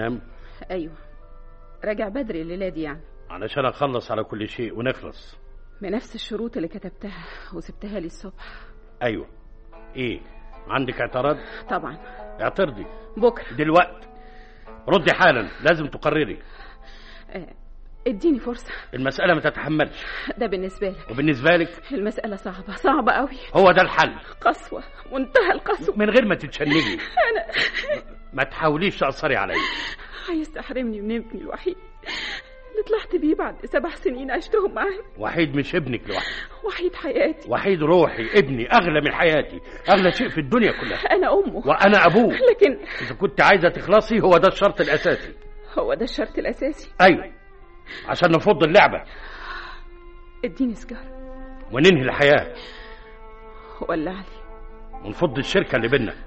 تمام ايوه راجع بدري الليله دي يعني علشان اخلص على كل شيء ونخلص بنفس الشروط اللي كتبتها وسبتها لي الصبح ايوه ايه عندك اعتراض طبعا اعترضي بكره دلوقتي ردي حالا لازم تقرري آه، اديني فرصه المسألة ما تتحملش ده بالنسبه لك وبالنسبة لك المساله صعبه صعبه قوي هو ده الحل قسوه منتهى القسوه من غير ما تتشنجي انا ما تحاوليش تأثري عليا عايز تحرمني من ابني الوحيد اللي طلعت بيه بعد سبع سنين عشتهم معاه وحيد مش ابنك لوحده وحيد حياتي وحيد روحي ابني اغلى من حياتي اغلى شيء في الدنيا كلها انا امه وانا ابوه لكن اذا كنت عايزه تخلصي هو ده الشرط الاساسي هو ده الشرط الاساسي ايوه عشان نفض اللعبه اديني سجاره وننهي الحياه ولع لي ونفض الشركه اللي بينا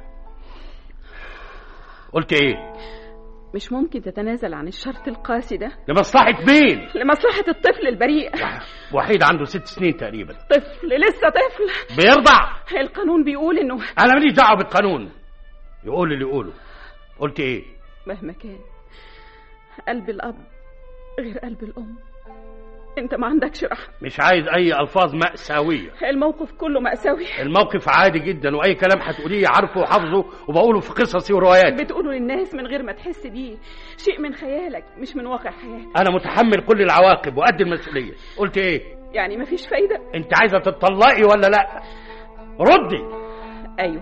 قلت ايه مش ممكن تتنازل عن الشرط القاسي ده لمصلحه مين لمصلحة الطفل البريء وحيد عنده ست سنين تقريبا طفل لسه طفل بيرضع القانون بيقول انه انا ماليش دعوه بالقانون يقول اللي يقوله قلت ايه مهما كان قلب الاب غير قلب الام انت ما عندكش رحمة مش عايز اي الفاظ مأساويه الموقف كله مأساوي الموقف عادي جدا واي كلام هتقوليه عارفه وحافظه وبقوله في قصصي ورواياتي بتقوله للناس من غير ما تحس بيه شيء من خيالك مش من واقع حياتك انا متحمل كل العواقب وقد المسؤوليه قلت ايه يعني مفيش فايدة انت عايزه تتطلقي ولا لا ردي ايوه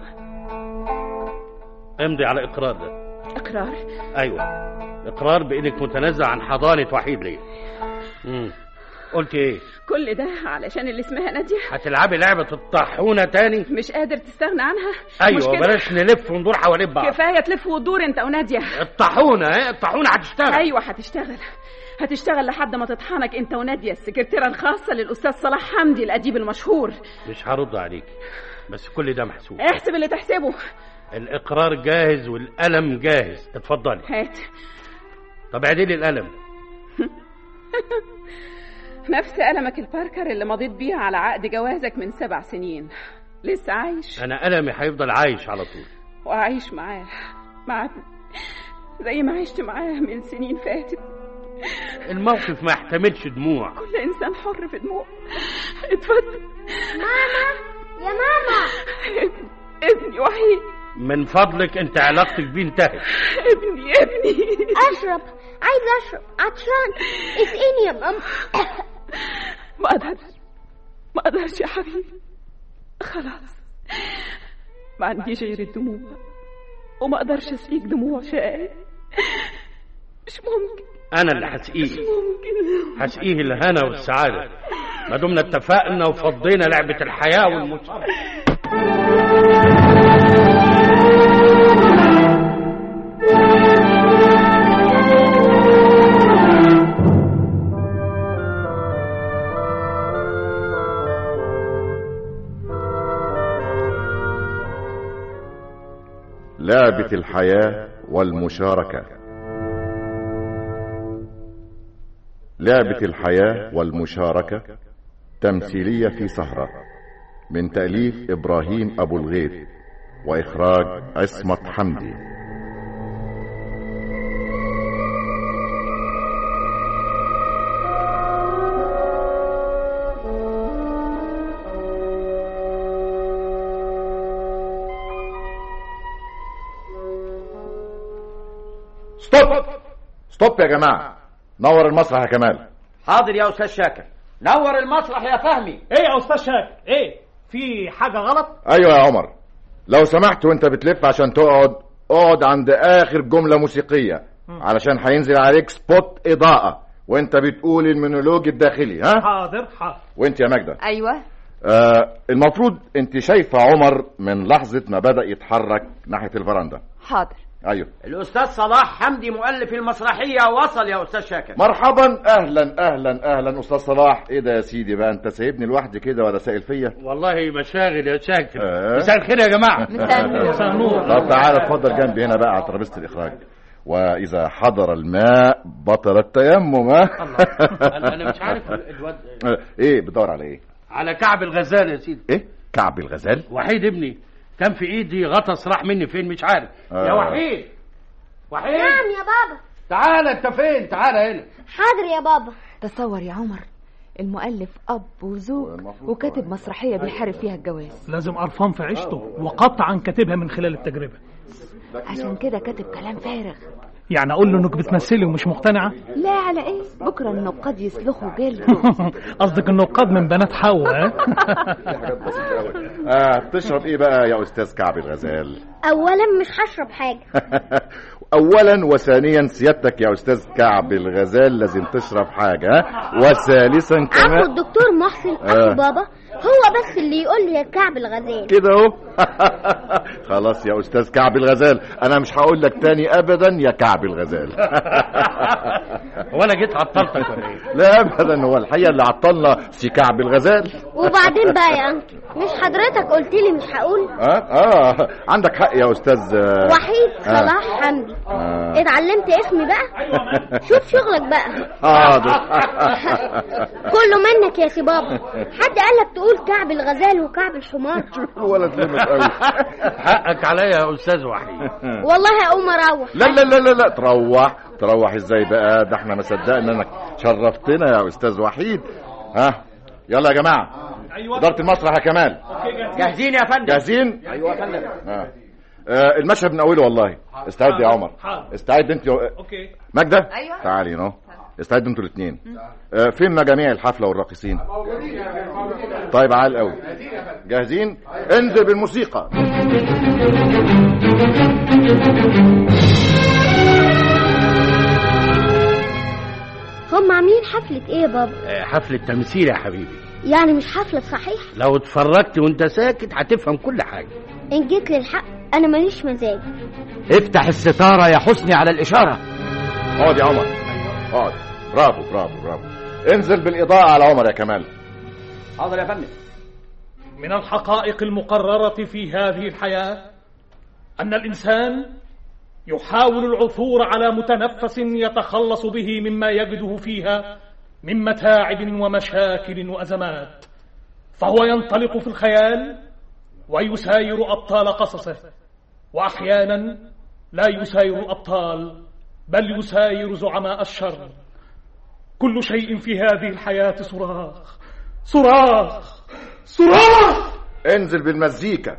امضي على اقرار ده اقرار ايوه اقرار بانك متنازع عن حضانه وحيد ليا امم قلت ايه كل ده علشان اللي اسمها نادية هتلعبي لعبه الطاحونه تاني مش قادر تستغنى عنها مش ايوه كده؟ بلاش نلف وندور حوالين بعض كفاية تلف وتدور انت ونادية الطاحونه ايه الطاحونه هتشتغل ايوه هتشتغل هتشتغل لحد ما تطحنك انت ونادية السكرتيرة الخاصة للاستاذ صلاح حمدي الاديب المشهور مش هرد عليك بس كل ده محسوب احسب اللي تحسبه الاقرار جاهز والقلم جاهز اتفضلي هات طب اعدلي القلم نفس قلمك الباركر اللي مضيت بيه على عقد جوازك من سبع سنين لسه عايش انا قلمي هيفضل عايش على طول وعايش معاه مع ابني زي ما عشت معاه من سنين فاتت الموقف ما يحتملش دموع كل انسان حر في دموع اتفضل ماما يا ماما ابني ابني وحيد من فضلك انت علاقتك بيه انتهت ابني ابني اشرب عايز اشرب عطشان اسقيني يا ماما ما اقدرش ما اقدرش يا حبيبي خلاص ما عنديش غير الدموع وما اقدرش اسقيك دموع شقاء مش ممكن انا اللي هسقيه ممكن هسقيه الهنا والسعاده ما دمنا اتفقنا وفضينا لعبه الحياه والمصابره لعبة الحياة والمشاركة لعبة الحياة والمشاركة تمثيلية في سهرة من تأليف إبراهيم أبو الغيث وإخراج عصمت حمدي ستوب ستوب يا جماعة نور المسرح يا كمال حاضر يا استاذ شاكر نور المسرح يا فهمي ايه يا استاذ شاك ايه في حاجه غلط ايوه يا عمر لو سمحت وانت بتلف عشان تقعد اقعد عند اخر جملة موسيقية علشان هينزل عليك سبوت اضاءة وانت بتقول المونولوج الداخلي ها حاضر حاضر وانت يا ماجدة ايوه آه المفروض انت شايفة عمر من لحظة ما بدأ يتحرك ناحية الفرندا حاضر ايوه الاستاذ صلاح حمدي مؤلف المسرحيه وصل يا استاذ شاكر مرحبا اهلا اهلا اهلا استاذ صلاح ايه ده يا سيدي بقى انت سايبني لوحدي كده ولا سائل فيا والله مشاغل يا شاكر آه. مساء الخير يا جماعه مساء النور. مساء النور طب تعالى اتفضل جنبي هنا بقى على ترابيزه الاخراج واذا حضر الماء بطل التيمم ها انا أنا مش عارف الواد ايه بتدور على ايه على كعب الغزال يا سيدي ايه كعب الغزال وحيد ابني كان في ايدي غطس راح مني فين مش عارف يا آه. وحيد وحيد نعم يا بابا تعالى انت فين تعالى هنا حاضر يا بابا تصور يا عمر المؤلف أب وزوج وكاتب مسرحية بيحارب فيها الجواز لازم قرفان في عيشته وقطعا كاتبها من خلال التجربة عشان كده كاتب كلام فارغ يعني أقول له إنك بتمثلي ومش مقتنعة لا على إيه بكرة النقاد يسلخوا جلده قصدك النقاد من بنات حواء ها؟ حاجات بسيطة أوي آه تشرب إيه بقى يا أستاذ كعب الغزال اولا مش هشرب حاجه اولا وثانيا سيادتك يا استاذ كعب الغزال لازم تشرب حاجه ها؟ وثالثا عمو كمان الدكتور محسن آه. اخو بابا هو بس اللي يقول لي يا كعب الغزال كده اهو خلاص يا استاذ كعب الغزال انا مش هقول لك تاني ابدا يا كعب الغزال وانا جيت عطلتك ولا ايه لا ابدا هو الحقيقه اللي عطلنا سي كعب الغزال وبعدين بقى يا انكل مش حضرتك قلت لي مش هقول اه اه عندك حق يا استاذ آه، وحيد آه. صلاح حمدي آه. اتعلمت اسمي بقى شوف شغلك بقى حاضر كله منك يا سي بابا حد قالك تقول كعب الغزال وكعب الحمار الولد لمس قوي حقك عليا يا استاذ وحيد والله هقوم اروح لا لا لا لا لا تروح تروح ازاي بقى ده احنا ما صدقنا انك شرفتنا يا استاذ وحيد ها يلا يا جماعه أيوة اداره المسرح يا كمال جاهزين يا فندم جاهزين ايوه يا فندم آه. آه المشهد من اوله والله استعد يا عمر حاضر. استعد انت أوكي ماجده أيوة. تعالي نو استعدوا انتوا الاثنين آه فين مجاميع الحفله والراقصين طيب عال قوي جاهزين انزل بالموسيقى هم عاملين حفلة ايه يا بابا آه، حفلة تمثيل يا حبيبي يعني مش حفلة صحيح لو اتفرجت وانت ساكت هتفهم كل حاجة ان جيت للحق انا ماليش مزاج افتح الستارة يا حسني على الإشارة اقعد يا عمر اقعد برافو برافو برافو انزل بالاضاءه على عمر يا كمال حاضر يا فندم من الحقائق المقررة في هذه الحياة أن الإنسان يحاول العثور على متنفس يتخلص به مما يجده فيها من متاعب ومشاكل وأزمات فهو ينطلق في الخيال ويساير أبطال قصصه وأحيانا لا يساير الأبطال بل يساير زعماء الشر كل شيء في هذه الحياة صراخ صراخ صراخ انزل بالمزيكا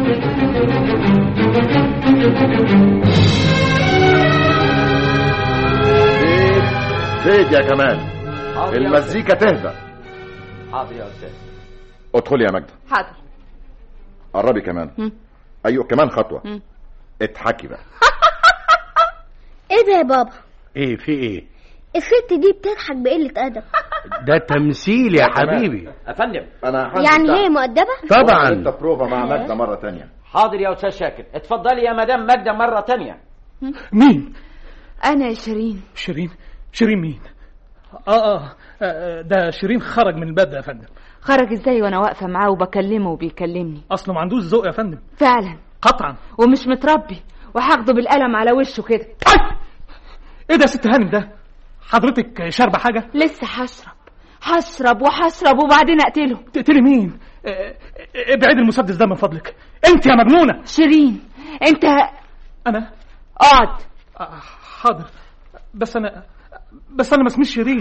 زيد زيد يا كمال حاضر يا المزيكا تهدى أستاذ. حاضر يا أستاذ ادخلي يا ماجدة حاضر قربي كمان مم. ايوه كمان خطوة مم. اضحكي بقى ايه ده يا بابا ايه في ايه الست دي بتضحك بقلة ادب ده تمثيل يا حبيبي يا فندم انا يعني هي مؤدبة انت طبعا بروفا مع ماجدة مرة تانية حاضر يا أستاذ شاكر اتفضلي يا مدام ماجدة مرة تانية مين أنا يا شيرين شيرين شيرين مين آه, آه, آه ده شيرين خرج من الباب ده يا فندم خرج إزاي وأنا واقفة معاه وبكلمه وبيكلمني أصله ما عندوش ذوق يا فندم فعلا قطعا ومش متربي وهاخده بالقلم على وشه كده أي! ايه ده يا ست هانم ده حضرتك شاربه حاجه لسه هشرب هشرب وهشرب وبعدين أقتله تقتلي مين آه، آه، ابعد المسدس ده من فضلك انت يا مجنونه شيرين أنت انا اقعد آه، حاضر بس انا بس انا ما اسميش شيرين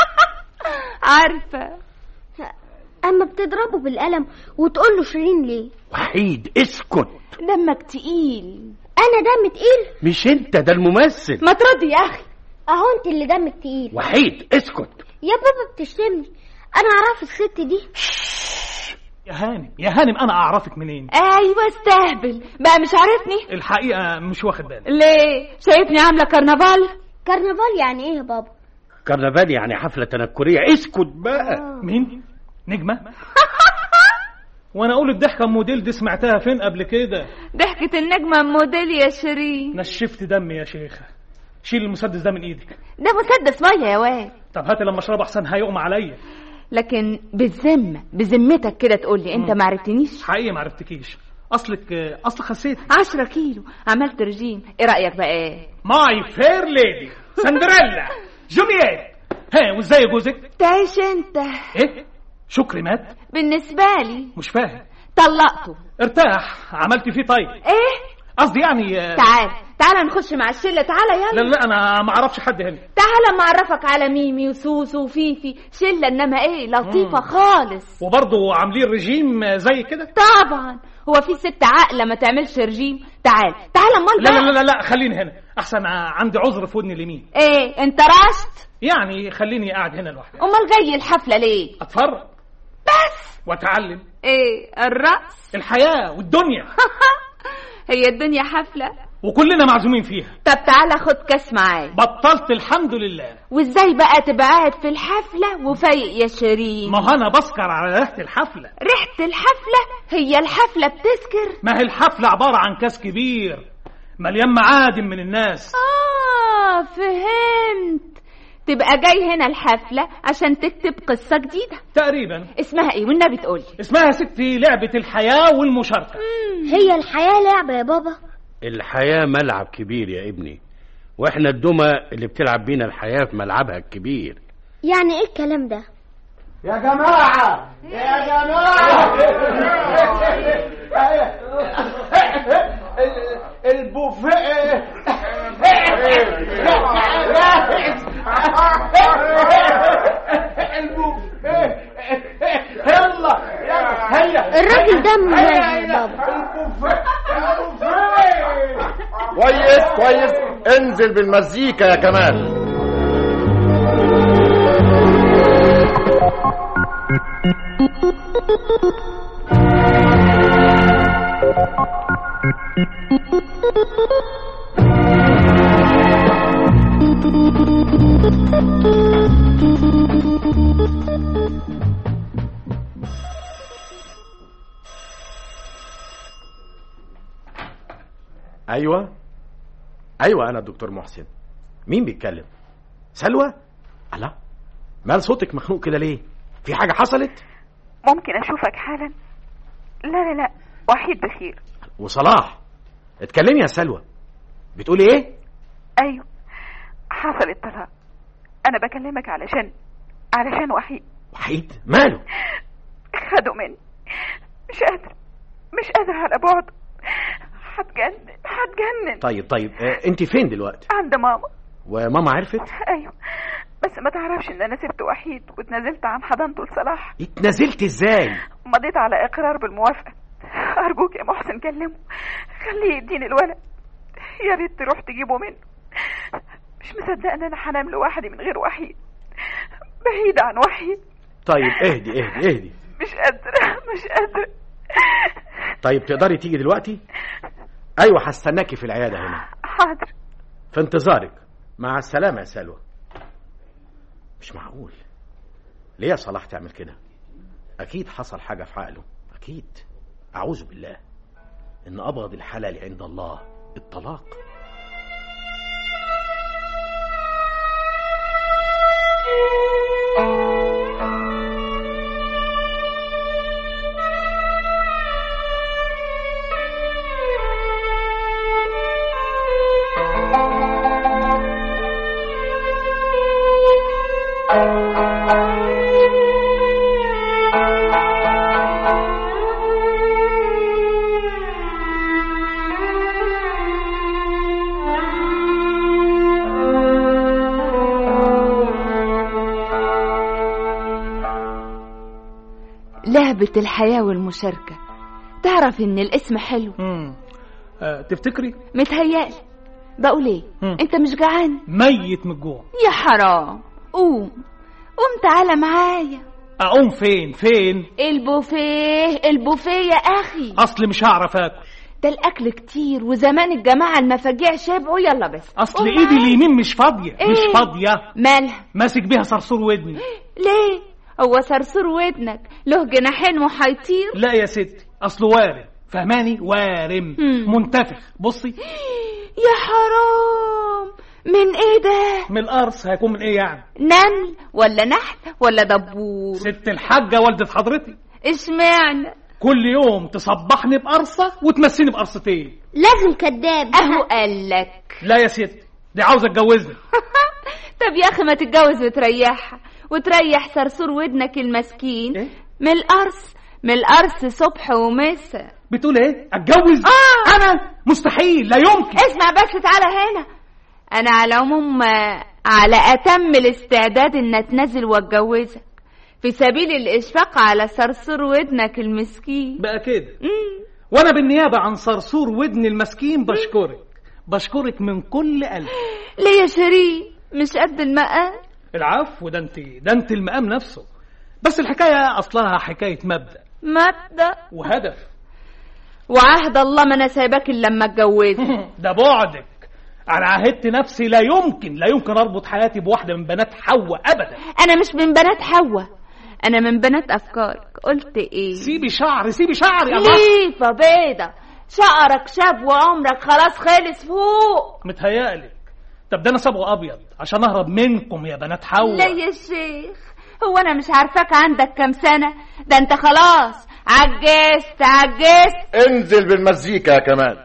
عارفة اما بتضربه بالقلم وتقول له شيرين ليه وحيد اسكت دمك تقيل انا دم تقيل مش انت ده الممثل ما تردي يا أخي اهو انت اللي دمك تقيل وحيد اسكت يا بابا بتشتمني انا اعرف الست دي يا هانم يا هانم انا اعرفك منين أيوة استهبل بقى مش عارفني الحقيقه مش واخد بالي ليه شايفني عاملة كرنفال كرنفال يعني ايه يا بابا كرنفال يعني حفلة تنكرية اسكت بقى مين نجمه وانا اقول الضحكه ام موديل دي سمعتها فين قبل كده ضحكة النجمة موديل يا شيرين نشفت دمي يا شيخه شيل المسدس ده من ايدك ده مسدس مية يا واد طب هاتي لما اشربه احسن هيقوم عليا لكن بالذمة بذمتك كده تقول لي انت ما عرفتنيش حقيقي ما عرفتكيش اصلك اصلك خسيت عشرة كيلو عملت رجيم ايه رأيك بقى ايه ماي فير ليدي سندريلا جولييت ها وازاي جوزك تعيش انت ايه شكري مات بالنسبة لي مش فاهم طلقته ارتاح عملت فيه طيب ايه قصدي يعني آه، تعال تعال نخش مع الشله تعال لا يلا لا انا ما اعرفش حد هنا تعال اما اعرفك على ميمي وسوسو وفيفي شله انما ايه لطيفه خالص وبرضه عاملين رجيم آه، زي كده طبعا هو في ست عاقله ما تعملش رجيم تعال تعال امال لا بقى لا لا لا خليني هنا احسن آه، عندي عذر في ودني اليمين ايه انت رشت يعني خليني قاعد هنا لوحدي امال جاي الحفله ليه اتفرج بس واتعلم ايه الرقص الحياه والدنيا هي الدنيا حفله وكلنا معزومين فيها طب تعالى خد كاس معايا بطلت الحمد لله وازاي بقى تبقى قاعد في الحفله وفايق يا شيرين ما هو انا بسكر على ريحه الحفله ريحه الحفله هي الحفله بتسكر ما هي الحفله عباره عن كاس كبير مليان معادن من الناس اه فهمت تبقى جاي هنا الحفله عشان تكتب قصه جديده تقريبا اسمها ايه والنبي تقولي اسمها يا ستي لعبه الحياه والمشاركه هي الحياة لعبة يا بابا الحياة ملعب كبير يا ابني واحنا الدمى اللي بتلعب بينا الحياة في ملعبها الكبير يعني ايه الكلام ده يا جماعة يا جماعة البوفيه البوفيه يلا يلا هيا الراجل ده مميز يا بابا البوفيه البوفيه كويس كويس انزل بالمزيكا يا كمال ايوه ايوه انا الدكتور محسن مين بيتكلم سلوى الله مال صوتك مخنوق كده ليه في حاجه حصلت ممكن أشوفك حالا لا لا لا وحيد بخير وصلاح اتكلمي يا سلوى بتقولي ايه أيوه حصل الطلاق أنا بكلمك علشان علشان وحيد وحيد ماله خدوا مني مش قادر مش قادر على بعد هتجنن هتجنن طيب طيب اه انت فين دلوقتي عند ماما وماما عرفت أيوه بس ما تعرفش إن أنا سبت وحيد واتنازلت عن حضانته لصلاح اتنازلت ازاي مضيت على إقرار بالموافقة أرجوك يا محسن كلمه خليه يديني الولد يا ريت تروح تجيبه منه مش مصدقة إن أنا هنام لوحدي من غير وحيد بعيدة عن وحيد طيب اهدي اهدي اهدي مش قادرة مش قادرة طيب تقدري تيجي دلوقتي ايوه هستناكي في العياده هنا حاضر في انتظارك مع السلامه يا سلوى مش معقول ليه يا صلاح تعمل كده اكيد حصل حاجه في عقله اكيد اعوذ بالله ان ابغض الحلال عند الله الطلاق لعبة الحياة والمشاركة تعرف ان الاسم حلو مم. اه تفتكري متهيألي بقول ايه مم. انت مش جعان ميت من الجوع يا حرام قوم قوم تعالى معايا اقوم فين فين البوفيه البوفيه يا اخي اصل مش هعرف اكل ده الاكل كتير وزمان الجماعه المفاجيع شبعوا يلا بس اصل قوم ايدي معايا. اليمين مش فاضيه إيه؟ مش فاضيه مالها ماسك بيها صرصور ودني ليه هو صرصور ودنك له جناحين وهيطير لا يا ستي اصله وارم فهماني وارم مم. منتفخ بصي يا حرام من ايه ده من القرص هيكون من ايه يعني نمل ولا نحل ولا دبور ست الحاجه والده حضرتك اشمعنى كل يوم تصبحني بقرصه وتمسيني بقرصتين لازم كذاب اهو قالك لا يا ستي دي عاوزه اتجوزني طب يا اخي ما تتجوز وتريحها وتريح صرصور ودنك المسكين إيه؟ من القرص من القرص صبح ومسا بتقول ايه اتجوز آه. انا مستحيل لا يمكن اسمع بس تعالى هنا انا على العموم آه، على اتم الاستعداد ان اتنازل واتجوزك في سبيل الاشفاق على صرصور ودنك المسكين بقى كده مم. وانا بالنيابه عن صرصور ودن المسكين بشكرك بشكرك من كل قلبي ليه يا شريف مش قد المقام العفو ده انت ده انت المقام نفسه بس الحكايه اصلها حكايه مبدا مبدأ وهدف وعهد الله ما انا سايباك الا لما اتجوزك ده بعدك انا عهدت نفسي لا يمكن لا يمكن اربط حياتي بواحده من بنات حواء ابدا انا مش من بنات حواء انا من بنات افكارك قلت ايه سيبي شعري سيبي شعري يا الله ليفة بيضة شعرك شاب وعمرك خلاص خلص فوق متهيألك طب ده انا صبغه ابيض عشان اهرب منكم يا بنات حواء لا يا شيخ هو انا مش عارفاك عندك كام سنة ده انت خلاص عجزت عجزت انزل بالمزيكا يا كمال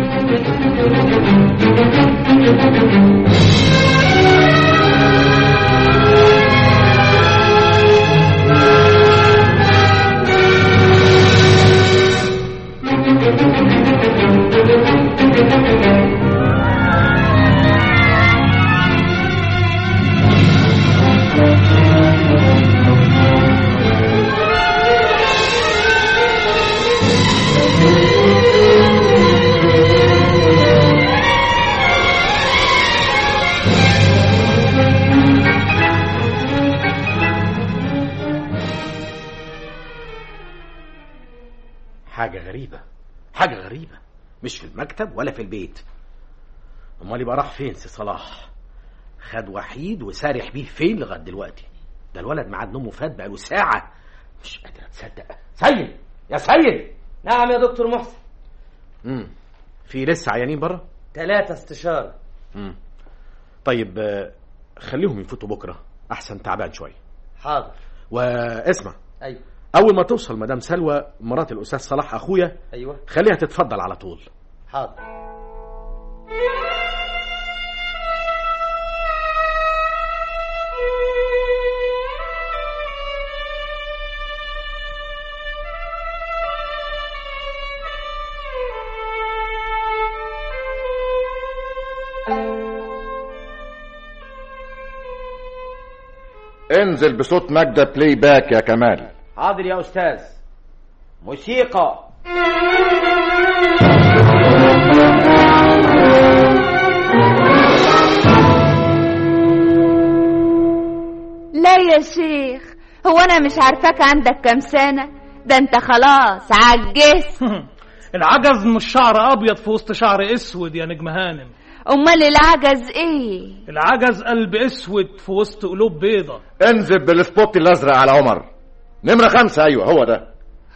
حاجة غريبة حاجة غريبة مش في المكتب ولا في البيت امال يبقى راح فين سي صلاح خد وحيد وسارح بيه فين لغايه دلوقتي ده الولد ميعاد نومه فات بقاله ساعة مش قادر اتصدق سيد يا سيد نعم يا دكتور محسن امم في لسه عيانين بره ثلاثة استشارة امم طيب آه، خليهم يفوتوا بكره احسن تعبان شويه حاضر واسمع ايوه اول ما توصل مدام سلوى مرات الاستاذ صلاح اخويا ايوه خليها تتفضل على طول حاضر انزل بصوت ماجدة بلاي باك يا كمال حاضر يا استاذ موسيقى لا يا شيخ هو انا مش عارفاك عندك كام سنة ده انت خلاص عجزت العجز مش شعر ابيض في وسط شعر اسود يا نجم هانم امال العجز ايه العجز قلب اسود في وسط قلوب بيضة انزل بالسبوت الازرق على عمر نمرة خمسة ايوه هو ده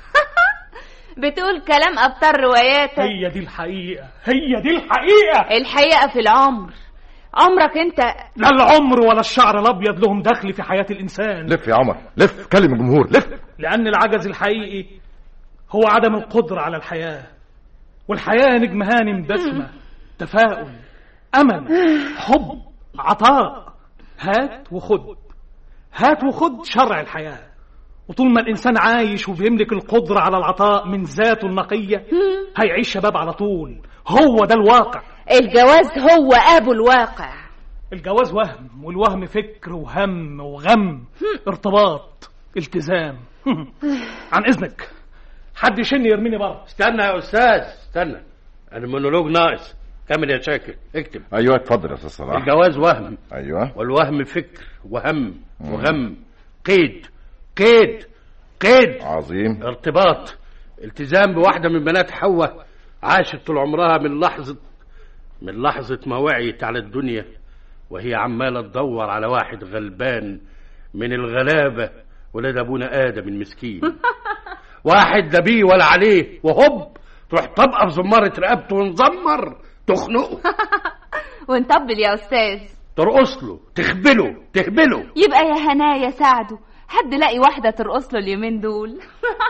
بتقول كلام ابطال رواياتك هي دي الحقيقة هي دي الحقيقة الحقيقة في العمر عمرك انت لا العمر ولا الشعر الابيض لهم دخل في حياة الانسان لف يا عمر لف كلم الجمهور لف لان العجز الحقيقي هو عدم القدرة على الحياة والحياة يا نجم هانم بسمة تفاؤل امل حب عطاء هات وخد هات وخد شرع الحياة وطول ما الإنسان عايش وبيملك القدرة على العطاء من ذاته النقية هيعيش شباب على طول هو ده الواقع الجواز هو ابو الواقع الجواز وهم والوهم فكر وهم وغم ارتباط التزام عن إذنك حد يشن يرميني بره استنى يا استاذ استنى المونولوج ناقص كمل يا شاكر اكتب ايوه اتفضل يا استاذ صلاح الجواز وهم ايوه والوهم فكر وهم وغم قيد قيد قيد عظيم ارتباط التزام بواحدة من بنات حواء عاشت طول عمرها من لحظة من لحظة ما وعيت على الدنيا وهي عمالة تدور على واحد غلبان من الغلابة ولاد أبونا آدم المسكين واحد لا بيه ولا عليه وهوب تروح طبقة في زمارة رقبته ونزمر تخنقه ونطبل يا استاذ ترقص له تخبله تهبله يبقى يا هنايا ساعده حد لاقي واحدة ترقص له اليومين دول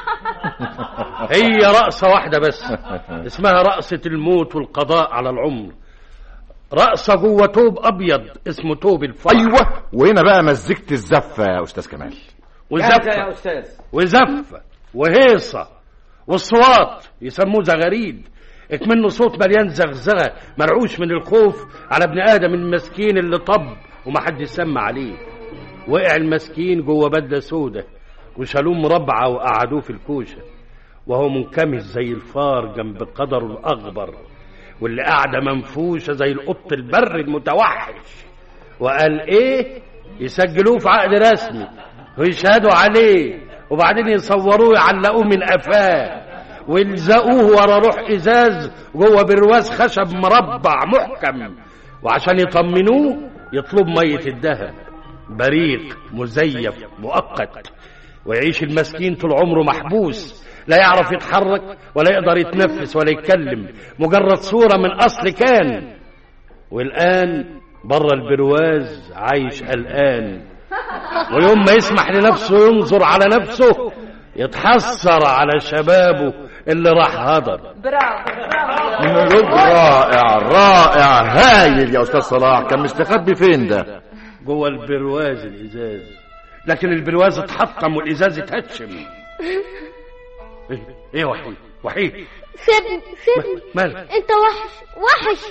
هي رقصة واحدة بس اسمها رقصة الموت والقضاء على العمر رقصة جوه توب أبيض اسمه توب الفرح ايوه وهنا بقى مزيكة الزفة يا استاذ كمال جاهزة يا وزفة استاذ وزفة وهيصة والصوات يسموه زغاريد اكمنه صوت مليان زغزغه مرعوش من الخوف على ابن ادم المسكين اللي طب وما حد سمع عليه وقع المسكين جوه بدله سودة وشالوه مربعه وقعدوه في الكوشه وهو منكمش زي الفار جنب قدره الاغبر واللي قاعده منفوشه زي القط البر المتوحش وقال ايه يسجلوه في عقد رسمي ويشهدوا عليه وبعدين يصوروه يعلقوه من قفاه ويلزقوه ورا روح ازاز جوه برواز خشب مربع محكم وعشان يطمنوه يطلب ميه الدهب بريق مزيف مؤقت ويعيش المسكين طول عمره محبوس لا يعرف يتحرك ولا يقدر يتنفس ولا يتكلم مجرد صورة من أصل كان والآن بره البرواز عايش قلقان ويوم ما يسمح لنفسه ينظر على نفسه يتحسر على شبابه اللي راح هدر مونولوج رائع رائع هايل يا استاذ صلاح كان مستخبي فين ده جوه البرواز الازاز لكن البرواز اتحطم والازاز اتهشم ايه ايه وحيد وحيد سيبني سيبني مالك انت وحش وحش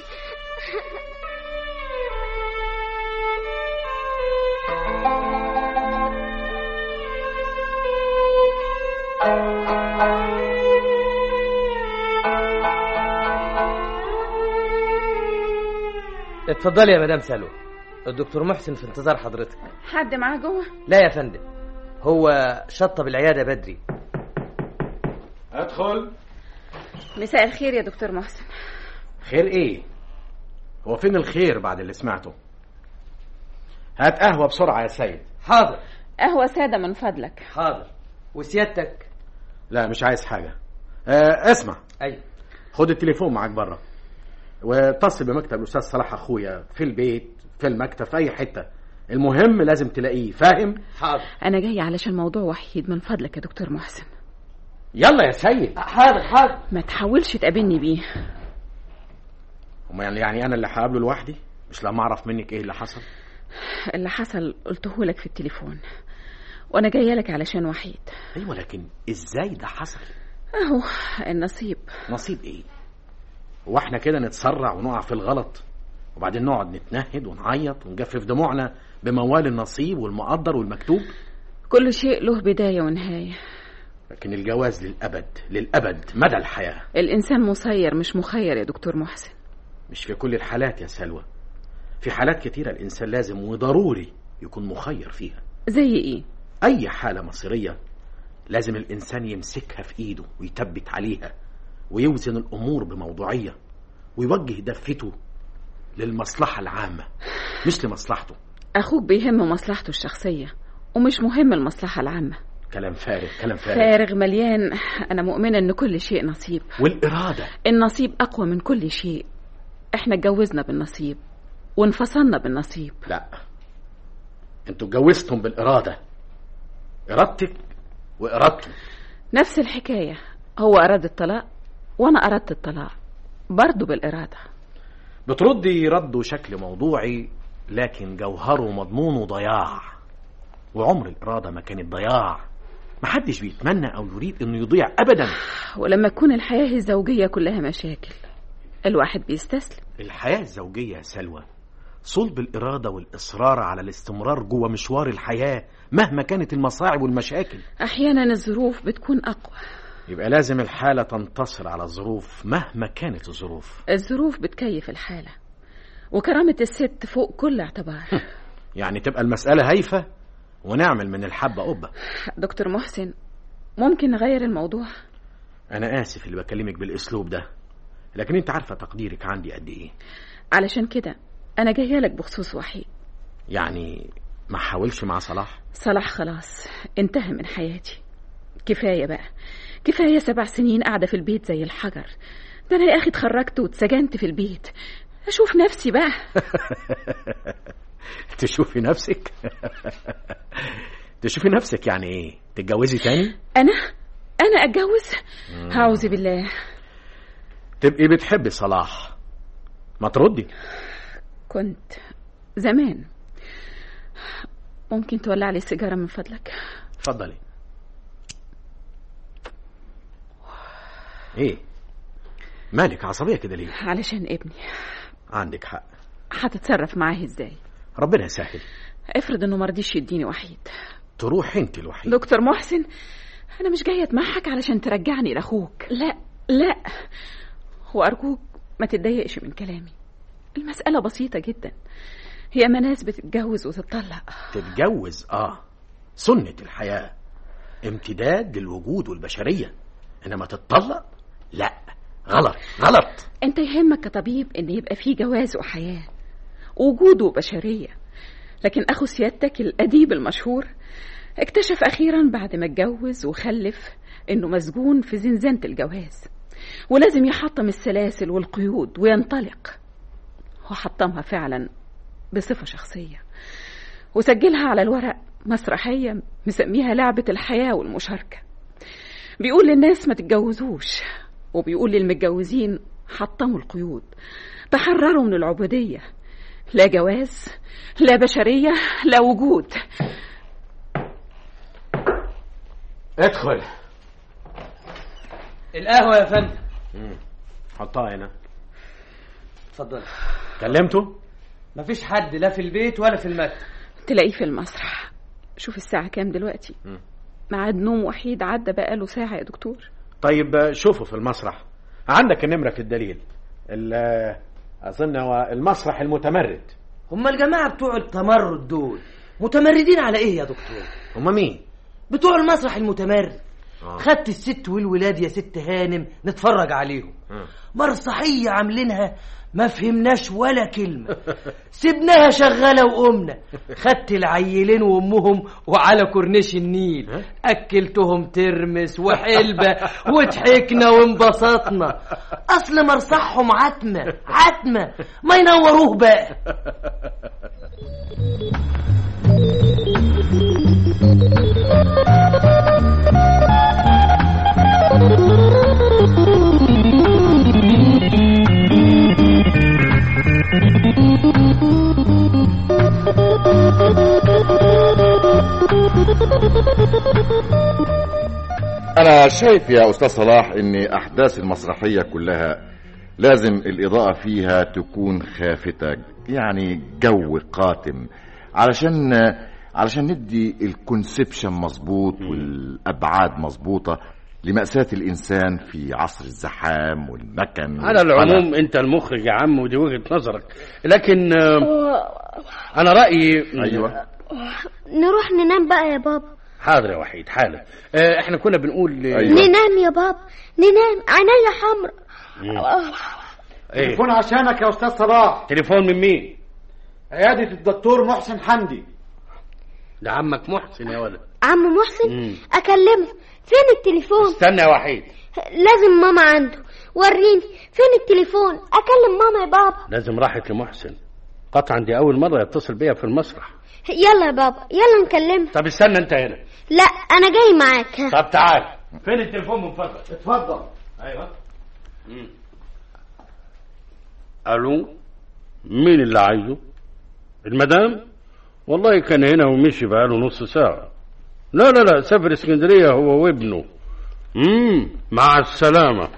اتفضلي يا مدام سلوى الدكتور محسن في انتظار حضرتك حد معاه جوه لا يا فندم هو شطب العيادة بدري ادخل مساء الخير يا دكتور محسن خير ايه هو فين الخير بعد اللي سمعته هات قهوة بسرعة يا سيد حاضر قهوة سادة من فضلك حاضر وسيادتك لا مش عايز حاجة آه اسمع ايوه خد التليفون معاك بره واتصل بمكتب الاستاذ صلاح اخويا في البيت في المكتب في اي حته المهم لازم تلاقيه فاهم حاضر أنا جاية علشان موضوع وحيد من فضلك يا دكتور محسن يلا يا سيد حاضر حاضر ما تحاولش تقابلني بيه هم يعني يعني انا اللي هقابله لوحدي مش لما اعرف منك ايه اللي حصل اللي حصل قلته لك في التليفون وأنا جاية لك علشان وحيد ايوه لكن ازاي ده حصل أهو النصيب نصيب ايه هو احنا كده نتسرع ونقع في الغلط وبعدين نقعد نتنهد ونعيط ونجفف دموعنا بموال النصيب والمقدر والمكتوب كل شيء له بداية ونهاية لكن الجواز للأبد للأبد مدى الحياة الإنسان مسير مش مخير يا دكتور محسن مش في كل الحالات يا سلوى في حالات كتيرة الإنسان لازم وضروري يكون مخير فيها زي إيه؟ أي حالة مصيرية لازم الإنسان يمسكها في إيده ويثبت عليها ويوزن الأمور بموضوعية ويوجه دفته للمصلحة العامة مش لمصلحته أخوك بيهم مصلحته الشخصية ومش مهم المصلحة العامة كلام فارغ كلام فارغ فارغ مليان أنا مؤمنة إن كل شيء نصيب والإرادة النصيب أقوى من كل شيء إحنا اتجوزنا بالنصيب وانفصلنا بالنصيب لا انتوا اتجوزتم بالإرادة إرادتك وإرادته نفس الحكاية هو أراد الطلاق وأنا أردت الطلاق برضه بالإرادة بتردي رد شكل موضوعي لكن جوهره ومضمونه ضياع وعمر الإرادة ما كانت ضياع محدش بيتمنى أو يريد إنه يضيع أبدا ولما تكون الحياة الزوجية كلها مشاكل الواحد بيستسلم الحياة الزوجية يا سلوى صلب الإرادة والإصرار على الاستمرار جوه مشوار الحياة مهما كانت المصاعب والمشاكل أحيانا الظروف بتكون أقوى يبقى لازم الحالة تنتصر على الظروف مهما كانت الظروف الظروف بتكيف الحالة وكرامة الست فوق كل اعتبار يعني تبقى المسألة هايفة ونعمل من الحبة قبة دكتور محسن ممكن نغير الموضوع أنا آسف اللي بكلمك بالأسلوب ده لكن أنت عارفة تقديرك عندي قد إيه علشان كده أنا جاية لك بخصوص وحيد يعني ما حاولش مع صلاح صلاح خلاص انتهى من حياتي كفاية بقى كفاية سبع سنين قاعدة في البيت زي الحجر ده أنا يا أخي اتخرجت واتسجنت في البيت أشوف نفسي بقى تشوفي نفسك تشوفي نفسك يعني ايه تتجوزي تاني أنا أنا أتجوز أعوذ بالله تبقي بتحبي صلاح ما تردي كنت زمان ممكن تولع لي سيجارة من فضلك اتفضلي ايه مالك عصبيه كده ليه علشان ابني عندك حق هتتصرف معاه ازاي ربنا يسهل افرض انه مرضيش يديني وحيد تروح انت الوحيد دكتور محسن انا مش جايه اتمحك علشان ترجعني لاخوك لا لا وارجوك ما تتضايقش من كلامي المساله بسيطه جدا هي ما ناس بتتجوز وتتطلق تتجوز اه سنه الحياه امتداد للوجود والبشريه انما تتطلق لا غلط غلط انت يهمك كطبيب ان يبقى فيه جواز وحياه وجود وبشريه لكن اخو سيادتك الاديب المشهور اكتشف اخيرا بعد ما اتجوز وخلف انه مسجون في زنزانه الجواز ولازم يحطم السلاسل والقيود وينطلق وحطمها فعلا بصفه شخصيه وسجلها على الورق مسرحيه مسميها لعبه الحياه والمشاركه بيقول للناس ما تتجوزوش وبيقول للمتجوزين حطموا القيود تحرروا من العبوديه لا جواز لا بشريه لا وجود ادخل القهوة يا فندم حطها هنا اتفضل كلمته مفيش حد لا في البيت ولا في المكتب تلاقيه في المسرح شوف الساعة كام دلوقتي ميعاد نوم وحيد عدى بقاله ساعة يا دكتور طيب آه، شوفه في المسرح عندك النمرة في الدليل ال- آه، أظن هو المسرح المتمرد هما الجماعة بتوع التمرد دول متمردين على ايه يا دكتور هما مين؟ بتوع المسرح المتمرد آه. خدت الست والولاد يا ست هانم نتفرج عليهم مسرحية عاملينها ما فهمناش ولا كلمة سيبناها شغالة وقمنا خدت العيلين وامهم وعلى كورنيش النيل اكلتهم ترمس وحلبة وضحكنا وانبسطنا اصل مرصحهم عتمة عتمة ما ينوروه بقى أنا شايف يا أستاذ صلاح إن أحداث المسرحية كلها لازم الإضاءة فيها تكون خافتة يعني جو قاتم علشان علشان ندي الكونسبشن مظبوط والأبعاد مظبوطة لمأساة الإنسان في عصر الزحام والمكن على العموم انت المخرج يا عم ودي وجهة نظرك لكن آه، انا رأيي أيوة نروح ننام بقى يا بابا حاضر يا وحيد حالا آه، احنا كنا بنقول أيوة. ننام يا بابا ننام عينيا حمرا ايه تليفون عشانك يا استاذ صلاح تليفون من مين عيادة الدكتور محسن حمدي ده عمك محسن يا ولد عم محسن مم. اكلمه فين التليفون استنى يا وحيد لازم ماما عنده وريني فين التليفون اكلم ماما يا بابا لازم راحت لمحسن قطعا دي اول مرة يتصل بيا في المسرح يلا يا بابا يلا نكلمه طب استنى انت هنا لا انا جاي معاك ها. طب تعال فين التليفون من فضلك اتفضل ايوه مم. الو مين اللي عايزه المدام والله كان هنا ومشي بقاله نص ساعة لا لا لا سافر اسكندرية هو وابنه امم مع السلامة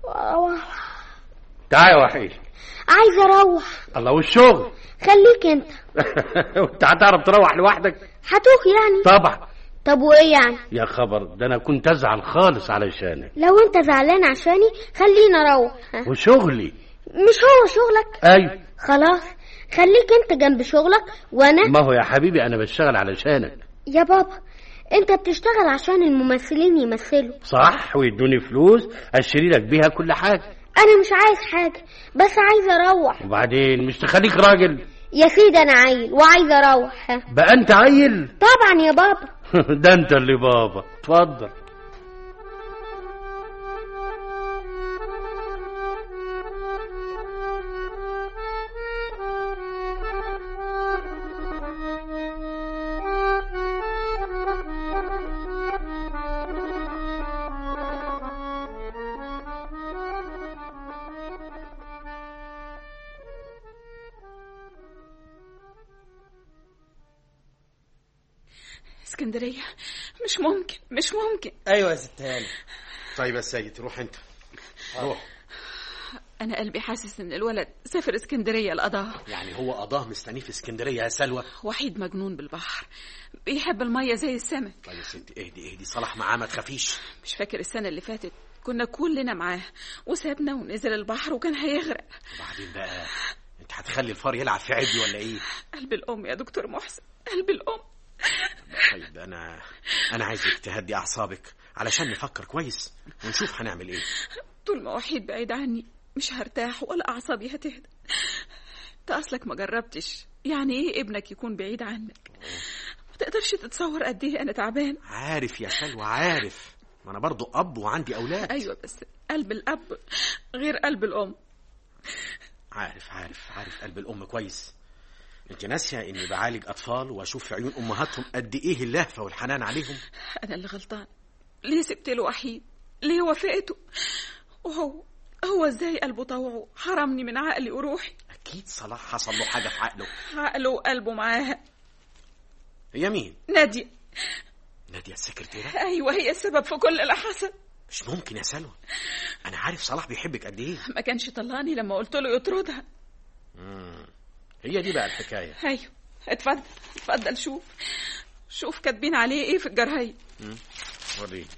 تعال يا وحيد عايزه اروح الله والشغل خليك انت انت هتعرف تروح لوحدك هتوه يعني طبعا طب وايه يعني يا خبر ده انا كنت ازعل خالص علشانك لو انت زعلان عشاني خليني اروح ها. وشغلي مش هو شغلك ايوه خلاص خليك انت جنب شغلك وانا ما هو يا حبيبي انا بشتغل علشانك يا بابا انت بتشتغل عشان الممثلين يمثلوا صح ويدوني فلوس اشتري لك بيها كل حاجه انا مش عايز حاجه بس عايز اروح وبعدين مش تخليك راجل يا سيدي انا عيل وعايز اروح ها. بقى انت عيل طبعا يا بابا ده انت اللي بابا اتفضل اسكندرية مش ممكن مش ممكن ايوه يا ست هانم طيب يا سيد روح انت روح انا قلبي حاسس ان الولد سافر اسكندريه القضاء يعني هو قضاه مستنيه في اسكندريه يا سلوى وحيد مجنون بالبحر بيحب الميه زي السمك طيب يا ستي اهدي اهدي صلاح معاه ما تخافيش مش فاكر السنه اللي فاتت كنا كلنا معاه وسابنا ونزل البحر وكان هيغرق وبعدين بقى انت هتخلي الفار يلعب في عدي ولا ايه قلب الام يا دكتور محسن قلب الام طيب انا انا عايزك تهدي اعصابك علشان نفكر كويس ونشوف هنعمل ايه طول ما وحيد بعيد عني مش هرتاح ولا اعصابي هتهدى انت اصلك ما جربتش يعني ايه ابنك يكون بعيد عنك ما تقدرش تتصور قد ايه انا تعبان عارف يا سلوى عارف ما انا برضو اب وعندي اولاد ايوه بس قلب الاب غير قلب الام عارف عارف عارف قلب الام كويس انت ناسيه اني بعالج اطفال واشوف في عيون امهاتهم قد ايه اللهفه والحنان عليهم انا اللي غلطان ليه سبت له وحيد ليه وافقته وهو هو ازاي قلبه طوعه حرمني من عقلي وروحي اكيد صلاح حصل له حاجه في عقله عقله وقلبه معاها هي مين نادية ناديه السكرتيره ايوه هي السبب في كل اللي حصل مش ممكن يا سلوى انا عارف صلاح بيحبك قد ايه ما كانش طلعني لما قلت له يطردها مم. هي دي بقى الحكايه ايوه اتفضل اتفضل شوف شوف كاتبين عليه ايه في الجرايد مم. وريني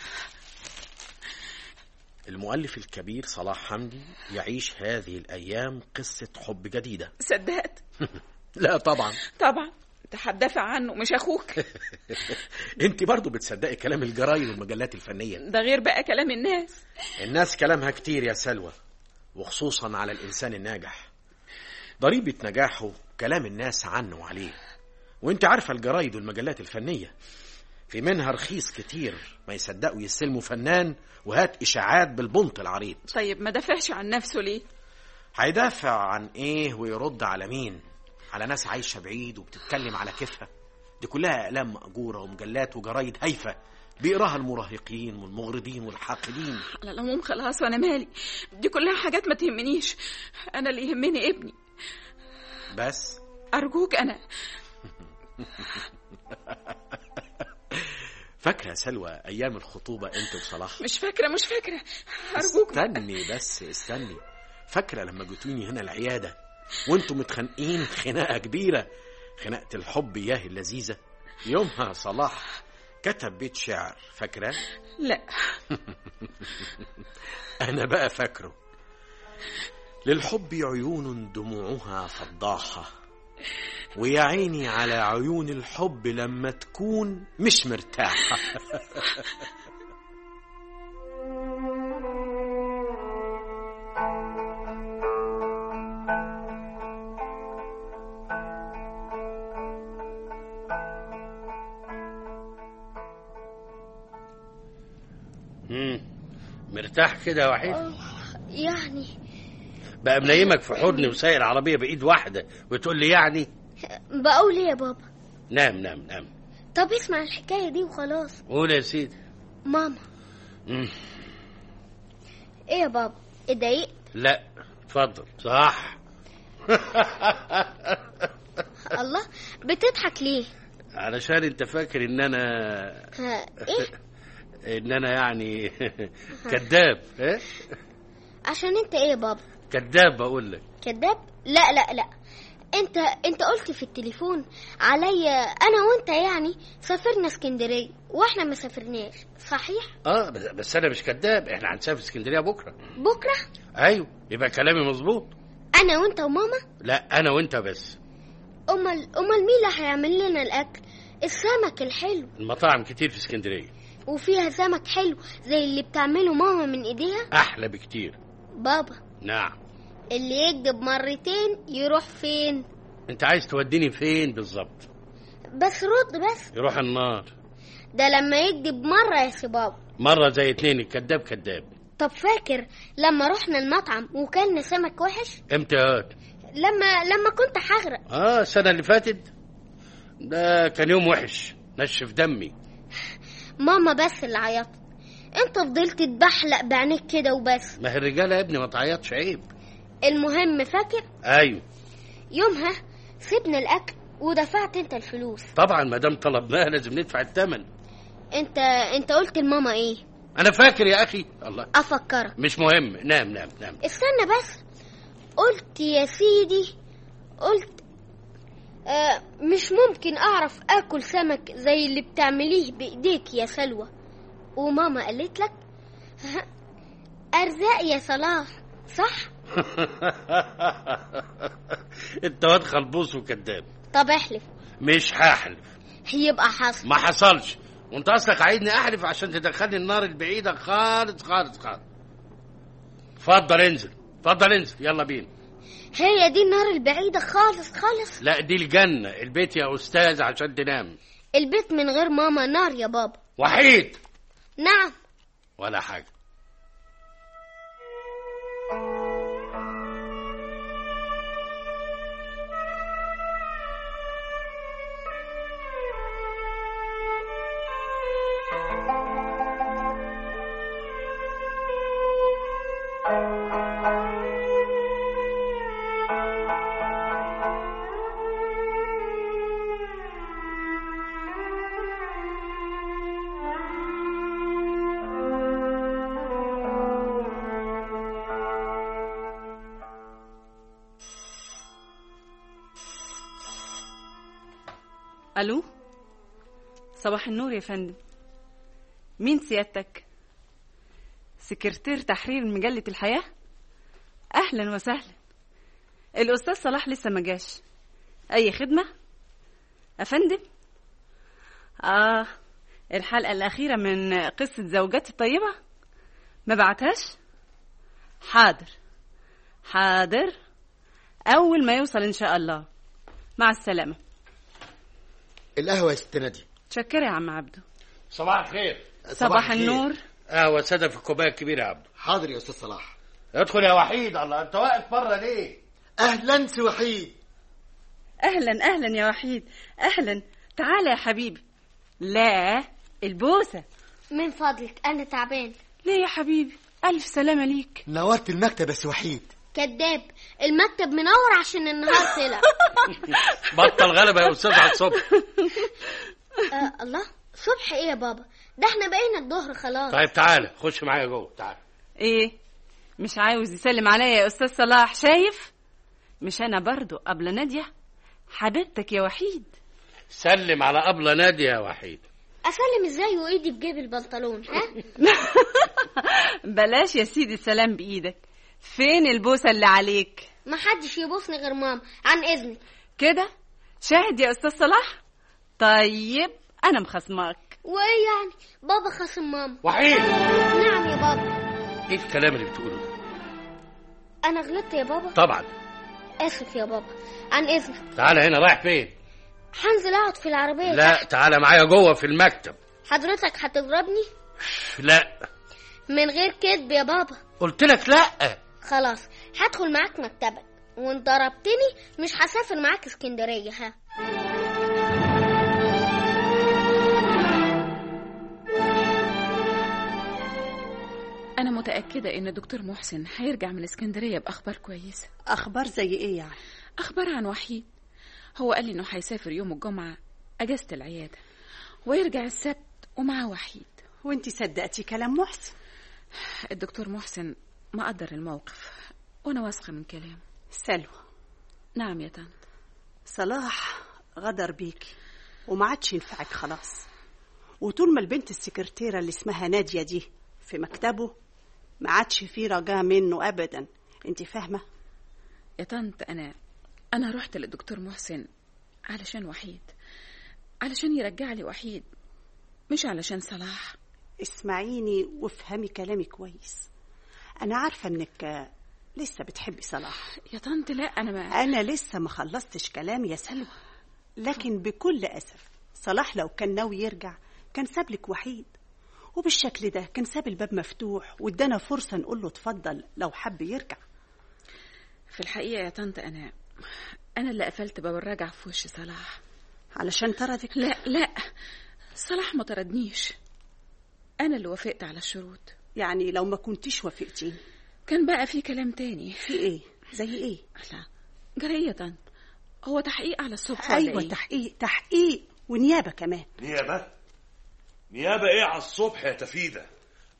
المؤلف الكبير صلاح حمدي يعيش هذه الأيام قصة حب جديدة صدقت لا طبعا طبعا انت هتدافع عنه مش اخوك انت برضو بتصدقي كلام الجرايد والمجلات الفنية ده غير بقى كلام الناس الناس كلامها كتير يا سلوى وخصوصا على الإنسان الناجح ضريبة نجاحه كلام الناس عنه وعليه وانت عارفة الجرايد والمجلات الفنية في منها رخيص كتير ما يصدقوا يستلموا فنان وهات إشاعات بالبنط العريض طيب ما دافعش عن نفسه ليه هيدافع عن ايه ويرد على مين على ناس عايشة بعيد وبتتكلم على كيفها دي كلها أقلام مأجورة ومجلات وجرايد هايفة بيقراها المراهقين والمغرضين والحاقدين على العموم خلاص وانا مالي دي كلها حاجات ما تهمنيش انا اللي يهمني ابني بس ارجوك انا فاكرة يا سلوى أيام الخطوبة أنت وصلاح مش فاكره مش فاكره ارجوك استني بس استني فاكرة لما جيتوني هنا العيادة وانتم متخانقين خناقة كبيرة خناقة الحب ياه اللذيذة يومها صلاح كتب بيت شعر فاكرة؟ لا أنا بقى فاكره للحب عيون دموعها فضاحة ويا عيني على عيون الحب لما تكون مش مرتاحة مم. مرتاح كده يا وحيد يعني بقى منيمك في حضني وسايق العربية بإيد واحدة وتقول لي يعني بقول ايه يا بابا نام نام نام طب اسمع الحكاية دي وخلاص قول يا سيدي ماما مم. ايه يا بابا اتضايقت لا اتفضل صح الله بتضحك ليه علشان انت فاكر ان انا ها ايه ان انا يعني كذاب ايه عشان انت ايه يا بابا كذاب بقول لك كذاب لا لا لا انت انت قلت في التليفون عليا انا وانت يعني سافرنا اسكندريه واحنا ما سافرناش صحيح اه بس- بس انا مش كذاب احنا هنسافر اسكندريه بكره بكره ايوه يبقى كلامي مظبوط انا وانت وماما لا انا وانت بس امال امال مين اللي هيعمل لنا الاكل السمك الحلو المطاعم كتير في اسكندريه وفيها سمك حلو زي اللي بتعمله ماما من ايديها احلى بكتير بابا نعم اللي يكذب مرتين يروح فين انت عايز توديني فين بالظبط بس رد بس يروح النار ده لما يكذب مرة يا سي بابا مره زي اتنين الكذاب كذاب طب فاكر لما رحنا المطعم وكلنا سمك وحش امتى يا واد؟ لما لما كنت هغرق اه السنه اللي فاتت ده كان يوم وحش نشف دمي ماما بس اللي عيطت انت فضلت تبحلق بعينيك كده وبس ما هي الرجاله يا ابني ما تعيطش عيب المهم فاكر ايوه يومها سيبنا الاكل ودفعت انت الفلوس طبعا ما دام طلبناها لازم ندفع الثمن انت انت قلت لماما ايه انا فاكر يا اخي الله افكرك مش مهم نام نام نام استنى بس قلت يا سيدي قلت آه مش ممكن اعرف اكل سمك زي اللي بتعمليه بايديك يا سلوى وماما قالت لك ها، ارزاق يا صلاح صح انت واد خلبوس وكذاب طب احلف مش هحلف يبقى حصل ما حصلش وانت اصلك عايزني احلف عشان تدخلني النار البعيده خالص خالص خالص اتفضل انزل اتفضل انزل يلا بينا هي دي النار البعيدة خالص خالص لا دي الجنه البيت يا استاذ عشان تنام البيت من غير ماما نار يا بابا وحيد نعم ولا حاجه الو صباح النور يا فندم مين سيادتك سكرتير تحرير مجلة الحياة اهلا وسهلا الاستاذ صلاح لسه ما جاش اي خدمة افندم اه الحلقة الاخيرة من قصة زوجاتي الطيبة ما بعتهاش حاضر حاضر اول ما يوصل ان شاء الله مع السلامة القهوة يا ست نادية تشكري يا عم عبده صباح الخير صباح النور قهوه ساده في الكوبايه الكبيره يا عبد حاضر يا أستاذ صلاح ادخل يا وحيد الله انت واقف بره ليه أهلا سي وحيد اهلا اهلا يا وحيد اهلا تعال يا حبيبي لا البوسه من فضلك انا تعبان ليه يا حبيبي الف سلامه ليك نورت المكتب يا سي وحيد كذاب المكتب منور عشان النهار طلع بطل غلبه يا استاذ على الصبح آه الله صبح ايه يا بابا ده احنا بقينا الظهر خلاص طيب تعالى خش معايا جوه تعالى ايه مش عاوز يسلم عليا يا استاذ صلاح شايف مش انا برضو قبل ناديه حبيبتك يا وحيد سلم على ابله ناديه يا وحيد اسلم ازاي وايدي في جيب البنطلون ها بلاش يا سيدي السلام بايدك فين البوسه اللي عليك ما حدش يبوسني غير ماما عن اذنك كده شاهد يا استاذ صلاح طيب انا مخصماك وايه يعني بابا خاصم ماما وحيد نعم يا بابا ايه الكلام اللي بتقوله ده انا غلطت يا بابا طبعا اسف يا بابا عن اذنك تعالى هنا رايح فين هنزل اقعد في العربيه لا تحت. تعالى معايا جوه في المكتب حضرتك هتضربني لا من غير كذب يا بابا قلت لك لا خلاص هدخل معاك مكتبك وان ضربتني مش هسافر معاك اسكندريه ها أنا متأكدة إن دكتور محسن هيرجع من اسكندرية بأخبار كويسة أخبار زي إيه يعني؟ أخبار عن وحيد هو قال لي إنه هيسافر يوم الجمعة أجازة العيادة ويرجع السبت ومعاه وحيد وانت صدقتي كلام محسن الدكتور محسن مقدر الموقف وأنا واثقة من كلامه سلوى نعم يا طنط صلاح غدر بيكي وما عادش ينفعك خلاص وطول ما البنت السكرتيرة اللي اسمها نادية دي في مكتبه ما عادش فيه رجاء منه أبدا انت فاهمة؟ يا طنط أنا أنا رحت للدكتور محسن علشان وحيد علشان يرجع لي وحيد مش علشان صلاح اسمعيني وافهمي كلامي كويس أنا عارفة إنك آه، لسه بتحبي صلاح يا طنط لا أنا ما أنا لسه ما خلصتش كلامي يا سلوى لكن بكل أسف صلاح لو كان ناوي يرجع كان سابلك وحيد وبالشكل ده كان ساب الباب مفتوح وادانا فرصة نقول له اتفضل لو حب يرجع في الحقيقة يا طنط أنا أنا اللي قفلت باب الرجعة في وش صلاح علشان طردك لا لا صلاح ما طردنيش أنا اللي وافقت على الشروط يعني لو ما كنتيش وافقتي كان بقى في كلام تاني في ايه زي ايه لا جرى يا طنط هو تحقيق على الصبح ولا ايوه إيه؟ تحقيق تحقيق ونيابة كمان نيابة نيابة ايه على الصبح يا تفيدة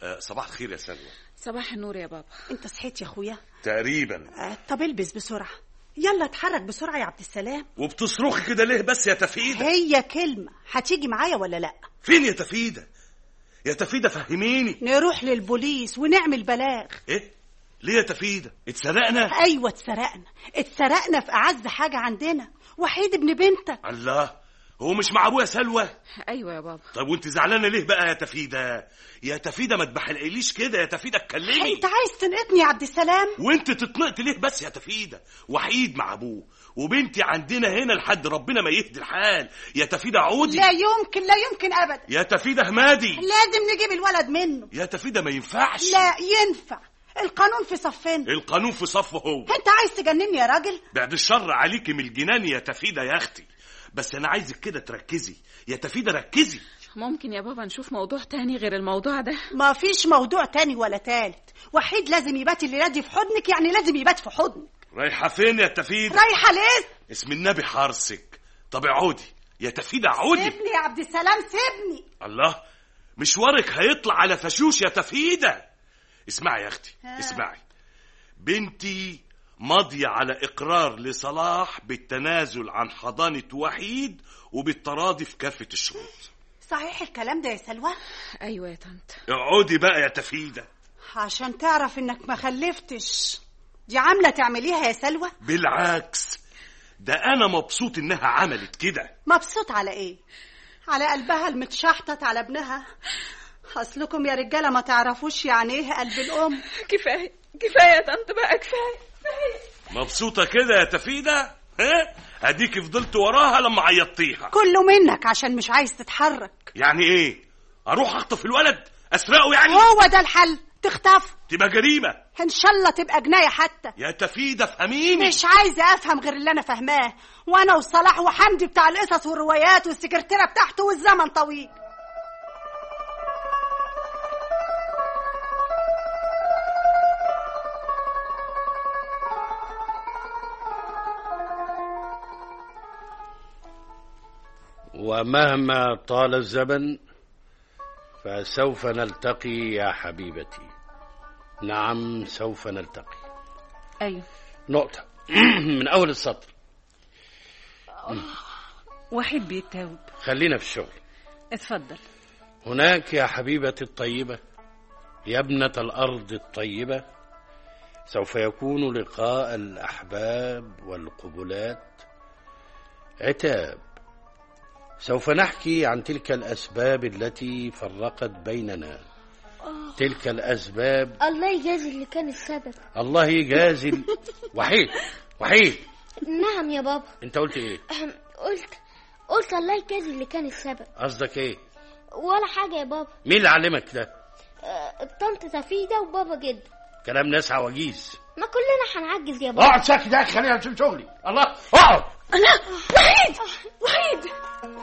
آه، صباح الخير يا سلوى صباح النور يا بابا انت صحيت يا اخويا تقريبا آه، طب البس بسرعه يلا اتحرك بسرعه يا عبد السلام وبتصرخي كده ليه بس يا تفيدة هي كلمه هتيجي معايا ولا لا فين يا تفيدة يا تفيدة فهميني نروح للبوليس ونعمل بلاغ ايه ليه يا تفيدة اتسرقنا ايوه اتسرقنا اتسرقنا في اعز حاجه عندنا وحيد ابن بنتك الله هو مش مع ابويا سلوى ايوه يا بابا طب وانت زعلانه ليه بقى يا تفيدة يا تفيدة ما تبحلقليش كده يا تفيدة اتكلمي انت عايز تنقطني يا عبد السلام وانت تتنقط ليه بس يا تفيدة وحيد مع ابوه وبنتي عندنا هنا لحد ربنا ما يهدي الحال يا تفيدة عودي لا يمكن لا يمكن ابدا يا تفيدة همادي لازم نجيب الولد منه يا تفيدة ما ينفعش لا ينفع القانون في صفنا القانون في صفه هو انت عايز تجنني يا راجل بعد الشر عليكي من الجنان يا تفيدة يا اختي بس انا عايزك كده تركزي يا تفيدة ركزي ممكن يا بابا نشوف موضوع تاني غير الموضوع ده ما فيش موضوع تاني ولا تالت وحيد لازم يبات الليله دي في حضنك يعني لازم يبات في حضنك رايحة فين يا تفيدة رايحه ليه اسم النبي حارسك طب عودي يا تفيدة عودي سيبني يا عبد السلام سيبني الله مشوارك هيطلع على فشوش يا تفيدة اسمعي يا اختي ها. اسمعي بنتي ماضية على إقرار لصلاح بالتنازل عن حضانة وحيد وبالتراضي في كافة الشروط صحيح الكلام ده يا سلوى ايوه يا طنط اقعدي بقى يا تفيدة عشان تعرف انك ما خلفتش دي عامله تعمليها يا سلوى بالعكس ده أنا مبسوط إنها عملت كده مبسوط على ايه على قلبها المتشحطط على ابنها اصلكم يا رجاله ما تعرفوش يعني ايه قلب الام كفايه كفايه يا طنط بقى كفايه مبسوطة كده يا تفيدة ها أديك فضلت وراها لما عيطتيها كله منك عشان مش عايز تتحرك يعني إيه أروح أخطف الولد أسرقه يعني هو ده الحل تخطف تبقى جريمة ان شاء الله تبقى جنايه حتى يا تفيدة فهميني مش عايزه افهم غير اللي انا فاهماه وانا وصلاح وحمدي بتاع القصص والروايات والسكرتيره بتاعته والزمن طويل ومهما طال الزمن فسوف نلتقي يا حبيبتي نعم سوف نلتقي ايوه نقطة من أول السطر وحيد بيتاوب خلينا في الشغل اتفضل هناك يا حبيبتي الطيبة يا ابنة الأرض الطيبة سوف يكون لقاء الأحباب والقبلات عتاب سوف نحكي عن تلك الأسباب التي فرقت بيننا تلك الأسباب الله يجازي اللي كان السبب الله يجازي ال- وحيد وحيد نعم يا بابا انت قلت ايه أهم، قلت قلت الله يجازي اللي كان السبب قصدك ايه ولا حاجة يا بابا مين اللي علمك ده آه، الطنط تفيدة وبابا جد كلام ناس عواجيز ما كلنا هنعجز يا بابا اقعد ساكت يا اخي خلينا نشوف شغلي الله اقعد لا وحيد وحيد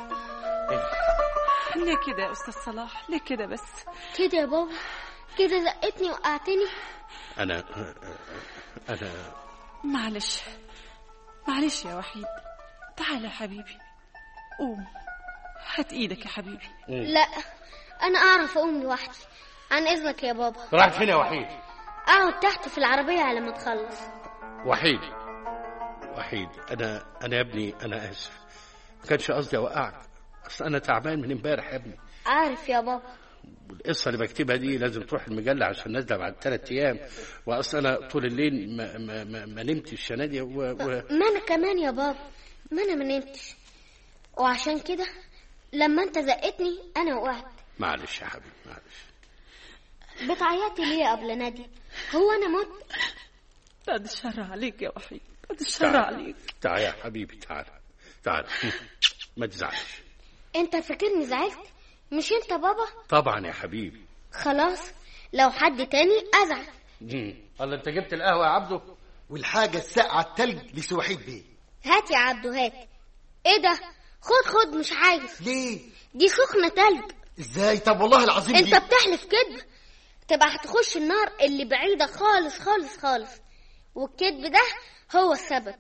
ليه كده يا استاذ صلاح ليه كده بس كده يا بابا كده زقتني وقعتني انا انا معلش معلش يا وحيد تعال يا حبيبي قوم هات ايدك يا حبيبي لا انا اعرف اقوم لوحدي عن اذنك يا بابا رايح فين يا وحيد اقعد تحت في العربية على ما تخلص وحيد وحيد انا انا يا ابني انا اسف ما كانش قصدي اوقعك اصل انا تعبان من امبارح يا ابني عارف يا بابا القصه اللي بكتبها دي لازم تروح المجله عشان نازله بعد ثلاث ايام واصل انا طول الليل ما ما ما, ما نمتش السنه دي و... و... ما انا كمان يا بابا ما انا ما نمتش وعشان كده لما انت زقتني انا وقعت معلش يا حبيبي معلش بتعيطي ليه يا قبل نادي هو انا مت بعد الشر عليك يا وحيد بعد الشر تعال. عليك تعال يا حبيبي تعال تعال ما تزعلش انت فاكرني زعلت مش انت بابا طبعا يا حبيبي خلاص لو حد تاني ازعل الله انت جبت القهوه يا عبده والحاجة الساقعة التلج لسوحيد بيه هات يا عبدو هات ايه ده خد خد مش عايز ليه دي سخنة تلج ازاي طب والله العظيم انت دي بتحلف كده تبقى هتخش النار اللي بعيدة خالص خالص خالص والكذب ده هو السبب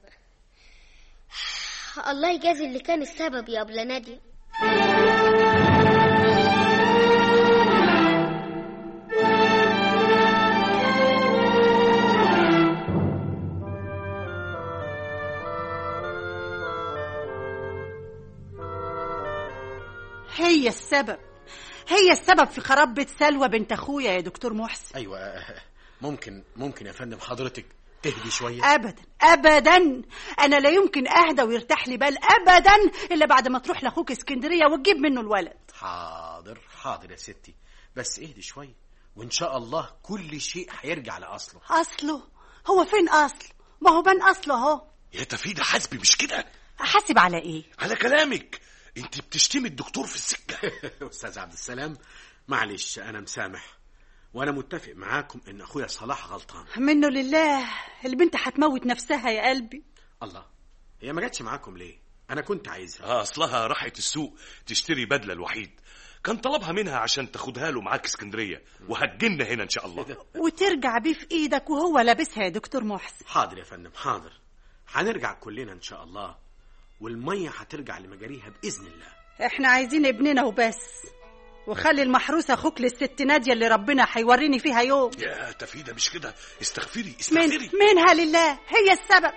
الله يجازي اللي كان السبب يا ابله نادي هي السبب هي السبب في خراب بيت سلوى بنت اخويا يا دكتور محسن ايوه آه، ممكن ممكن يا فندم حضرتك تهدي شويه ابدا ابدا انا لا يمكن اهدى ويرتاح لي بال ابدا الا بعد ما تروح لاخوك اسكندريه وتجيب منه الولد حاضر حاضر يا ستي بس اهدي شويه وان شاء الله كل شيء هيرجع لاصله اصله هو فين اصله ما هو بان اصله اهو يا تفيدة حسبي مش كده احاسب على ايه على كلامك انت بتشتمي الدكتور في السكة استاذ عبد السلام معلش انا مسامح وانا متفق معاكم ان اخويا صلاح غلطان منه لله البنت هتموت نفسها يا قلبي الله هي ما جاتش معاكم ليه انا كنت عايزها اه اصلها راحت السوق تشتري بدله الوحيد كان طلبها منها عشان تاخدها له معاك اسكندريه وهتجينا هنا ان شاء الله وترجع بيه في ايدك وهو لابسها يا دكتور محسن حاضر يا فندم حاضر هنرجع كلنا ان شاء الله والميه هترجع لمجاريها باذن الله احنا عايزين ابننا وبس وخلي المحروس اخوك للست ناديه اللي ربنا هيوريني فيها يوم يا تفيدة مش كده استغفري من استغفري منها لله هي السبب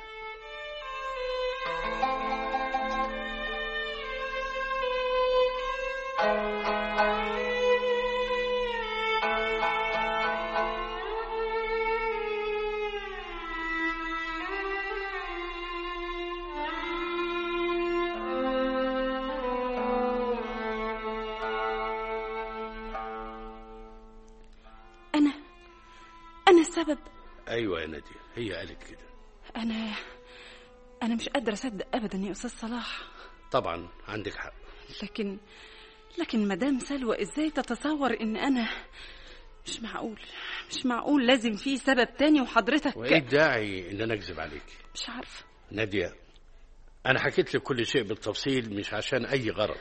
أنا أنا السبب ايوه يا ناديه هي قالت كده أنا أنا مش قادرة أصدق أبدا يا أستاذ صلاح طبعا عندك حق لكن لكن مدام سلوى إزاي تتصور إن أنا مش معقول مش معقول لازم في سبب تاني وحضرتك وايه الداعي ان انا اكذب عليك مش عارفة ناديه انا حكيت لك كل شيء بالتفصيل مش عشان اي غرض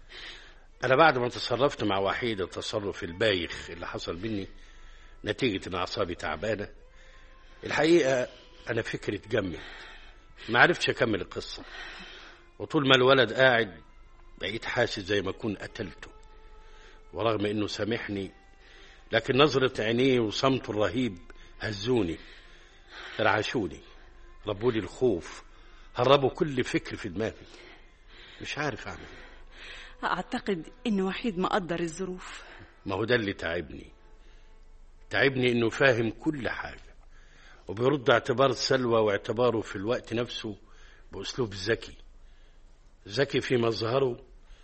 انا بعد ما تصرفت مع وحيد التصرف البايخ اللي حصل مني نتيجه ان اعصابي تعبانه الحقيقه انا فكري اتجمد ما عرفتش اكمل القصه وطول ما الولد قاعد بقيت حاسس زي ما اكون قتلته ورغم انه سامحني لكن نظرة عينيه وصمته الرهيب هزوني رعشوني ربولي الخوف هربوا كل فكر في دماغي مش عارف اعمل إيه. أعتقد إن وحيد مقدر الظروف ما هو ده اللي تعبني تعبني انه فاهم كل حاجة وبيرد اعتبار سلوى واعتباره في الوقت نفسه بأسلوب ذكي ذكي في مظهره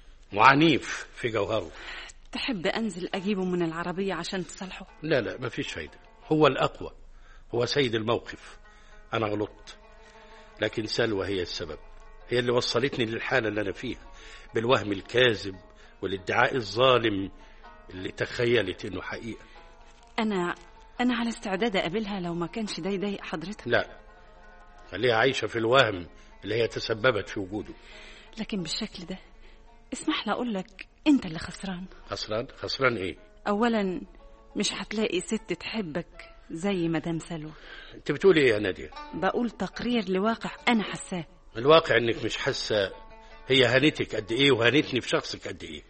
وعنيف في جوهره تحب أنزل أجيبه من العربية عشان تصالحه لا لا مفيش فايدة هو الأقوى هو سيد الموقف أنا غلطت لكن سلوى هي السبب هي اللي وصلتني للحالة اللي أنا فيها بالوهم الكاذب والادعاء الظالم اللي تخيلت إنه حقيقة أنا أنا على استعداد أقابلها لو ما كانش ده يضايق حضرتك لا خليها عايشة في الوهم اللي هي تسببت في وجوده لكن بالشكل ده اسمح لي أقول لك أنت اللي خسران خسران خسران إيه أولا مش هتلاقي ست تحبك زي مدام سلوى أنت بتقولي إيه يا نادية بقول تقرير لواقع أنا حساه الواقع إنك مش حاسة هي هانتك قد إيه وهانتني في شخصك قد إيه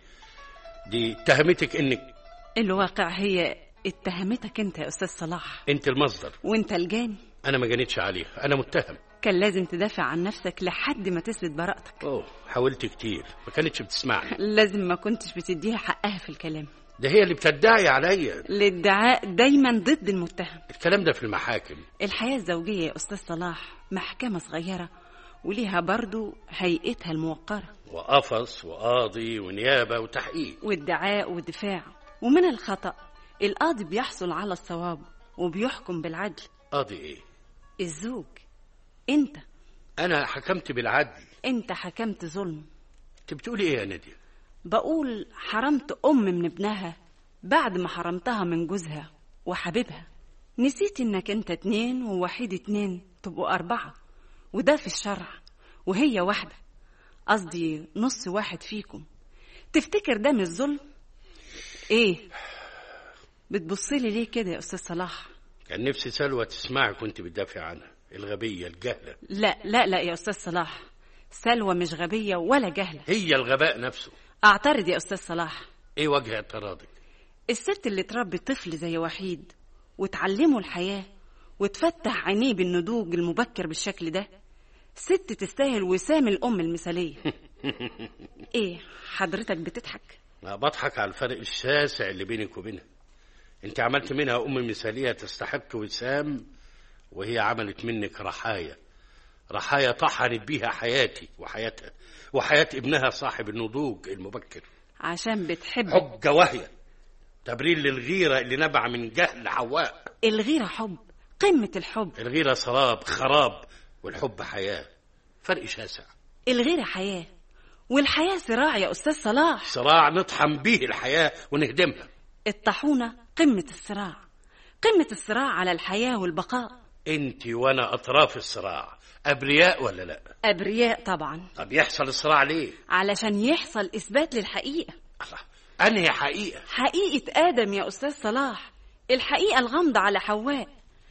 دي اتهمتك إنك الواقع هي اتهمتك أنت يا أستاذ صلاح أنت المصدر وأنت الجاني أنا ما جانتش عليها أنا متهم كان لازم تدافع عن نفسك لحد ما تثبت براءتك أوه حاولت كتير ما كانتش بتسمعني لازم ما كنتش بتديها حقها في الكلام ده هي اللي بتدعي عليا الادعاء دايما ضد المتهم الكلام ده في المحاكم الحياة الزوجية يا أستاذ صلاح محكمة صغيرة وليها برضو هيئتها الموقرة وقفص وقاضي ونيابة وتحقيق وادعاء ودفاع ومن الخطأ القاضي بيحصل على الصواب وبيحكم بالعدل قاضي إيه الزوج انت أنا حكمت بالعدل انت حكمت ظلم أنت بتقولي إيه يا نادية بقول حرمت أم من ابنها بعد ما حرمتها من جوزها وحبيبها نسيت انك انت اتنين ووحيد اتنين تبقوا أربعة وده في الشرع وهي واحدة قصدي نص واحد فيكم تفتكر ده مش ظلم ايه بتبصلي ليه كده يا أستاذ صلاح كان نفسي سلوى تسمعك وانت بتدافع عنها الغبية الجهلة لا لا لا يا أستاذ صلاح سلوى مش غبية ولا جهلة هي الغباء نفسه أعترض يا أستاذ صلاح ايه وجه اعتراضك الست اللي تربي طفل زي وحيد وتعلمه الحياة وتفتح عينيه بالنضوج المبكر بالشكل ده ست تستاهل وسام الأم المثالية إيه حضرتك بتضحك أنا بضحك على الفرق الشاسع اللي بينك وبينها انت عملت منها ام مثاليه تستحق وسام وهي عملت منك رحايا رحايا طحنت بيها حياتي وحياتها وحياه ابنها صاحب النضوج المبكر عشان بتحب حجه وهي تبرير للغيره اللي نبع من جهل حواء الغيرة حب قمة الحب الغيره سراب خراب والحب حياه فرق شاسع الغيرة حياة والحياة صراع يا أستاذ صلاح صراع نطحن به الحياه ونهدمها الطاحونة قمة الصراع قمة الصراع على الحياة والبقاء انت وانا اطراف الصراع ابرياء ولا لا أبرياء طبعا طب يحصل الصراع ليه علشان يحصل إثبات للحقيقة انهي حقيقه حقيقة آدم يا أستاذ صلاح الحقيقة الغامضة على حواء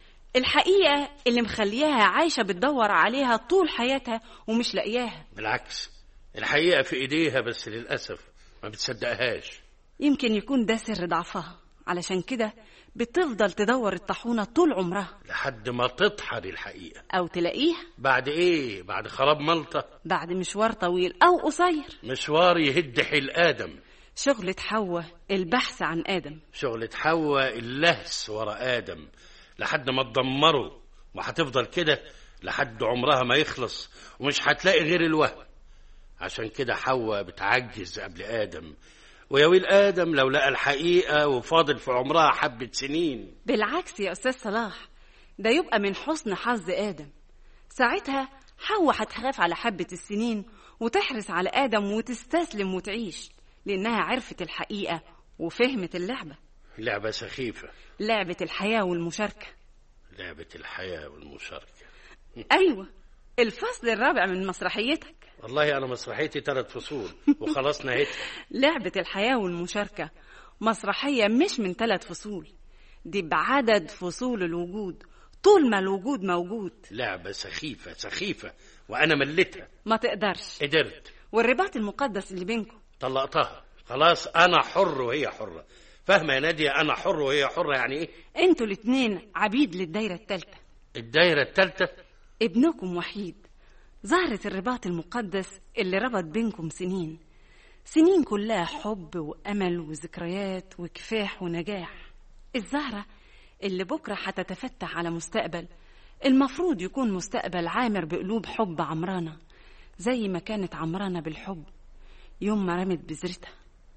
الحقيقة اللي مخلياها عايشة بتدور عليها طول حياتها ومش لاقياها بالعكس الحقيقه في ايديها بس للاسف ما بتصدقهاش يمكن يكون ده سر ضعفها علشان كده بتفضل تدور الطاحونة طول عمرها لحد ما تطحن الحقيقه أو تلاقيها بعد ايه بعد خراب ملطه بعد مشوار طويل أو قصير مشوار يهد حيل ادم شغلة حواء البحث عن آدم شغلة حواء اللهس ورا آدم لحد ما تدمره وهتفضل كده لحد عمرها ما يخلص ومش هتلاقي غير الوهم عشان كده حواء بتعجز قبل آدم ويا ويل آدم لو لقى الحقيقة وفاضل في عمرها حبة سنين بالعكس يا أستاذ صلاح ده يبقى من حسن حظ آدم ساعتها حواء هتخاف على حبة السنين وتحرص على آدم وتستسلم وتعيش لأنها عرفت الحقيقة وفهمت اللعبة لعبة سخيفة لعبة الحياة والمشاركة لعبة الحياة والمشاركة أيوة الفصل الرابع من مسرحيتك والله أنا مسرحيتي ثلاث فصول وخلاص نهيتها لعبة الحياة والمشاركة مسرحية مش من ثلاث فصول دي بعدد فصول الوجود طول ما الوجود موجود لعبة سخيفة سخيفة وأنا مليتها ما تقدرش قدرت والرباط المقدس اللي بينكم طلقتها خلاص أنا حر وهي حرة فاهمة يا نادية أنا حر وهي حرة يعني إيه انتوا الاتنين عبيد للدايرة التالتة الدايرة التالتة ابنكم وحيد زهرة الرباط المقدس اللي ربط بينكم سنين سنين كلها حب وأمل وذكريات وكفاح ونجاح الزهرة اللي بكرة هتتفتح على مستقبل المفروض يكون مستقبل عامر بقلوب حب عمرانة زي ما كانت عمرانة بالحب يوم ما رمت بذرتها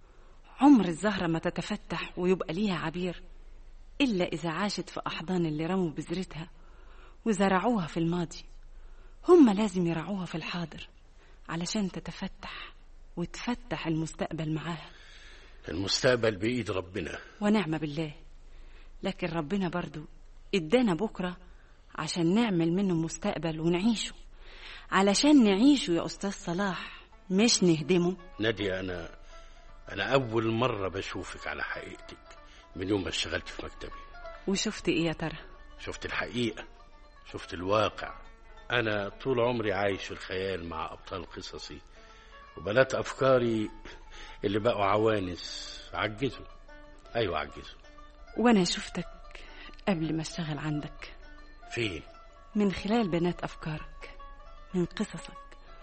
عمر الزهرة ما تتفتح ويبقى ليها عبير إلا إذا عاشت في أحضان اللي رموا بذرتها وزرعوها في الماضي هم لازم يرعوها في الحاضر علشان تتفتح وتفتح المستقبل معاها المستقبل بإيد ربنا ونعم بالله لكن ربنا برضو ادانا بكرة عشان نعمل منه مستقبل ونعيشه علشان نعيشه يا أستاذ صلاح مش نهدمه نادية أنا أنا أول مرة بشوفك على حقيقتك من يوم ما اشتغلت في مكتبي وشفت إيه يا ترى شفت الحقيقة شفت الواقع أنا طول عمري عايش في الخيال مع أبطال قصصي وبنات أفكاري اللي بقوا عوانس عجزوا أيوة عجزوا وأنا شفتك قبل ما اشتغل عندك فين من خلال بنات أفكارك من قصصك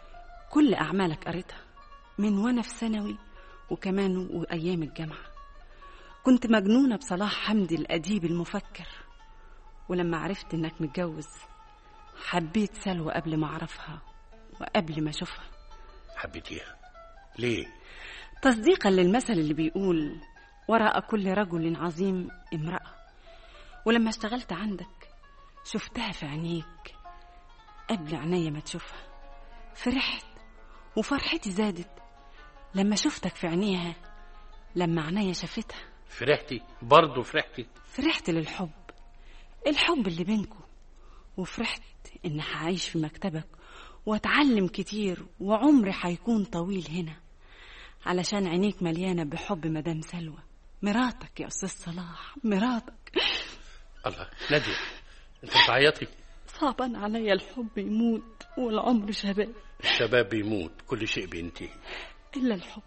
كل أعمالك قريتها من وأنا في ثانوي وكمان وأيام الجامعة كنت مجنونة بصلاح حمدي الأديب المفكر ولما عرفت إنك متجوز حبيت سلوى قبل ما أعرفها وقبل ما أشوفها حبيتيها ليه تصديقا للمثل اللي بيقول وراء كل رجل عظيم امرأة ولما اشتغلت عندك شفتها في عينيك قبل عينيا ما تشوفها فرحت وفرحتي زادت لما شفتك في عينيها لما عينيا شافتها فرحتي برضه فرحتي فرحت للحب الحب اللي بينكم وفرحت إن هعيش في مكتبك واتعلم كتير وعمري هيكون طويل هنا علشان عينيك مليانة بحب مدام سلوى مراتك يا أستاذ صلاح مراتك الله نادية أنت بتعيطي صعبان عليا الحب يموت والعمر شباب الشباب بيموت كل شيء بينتهي إلا الحب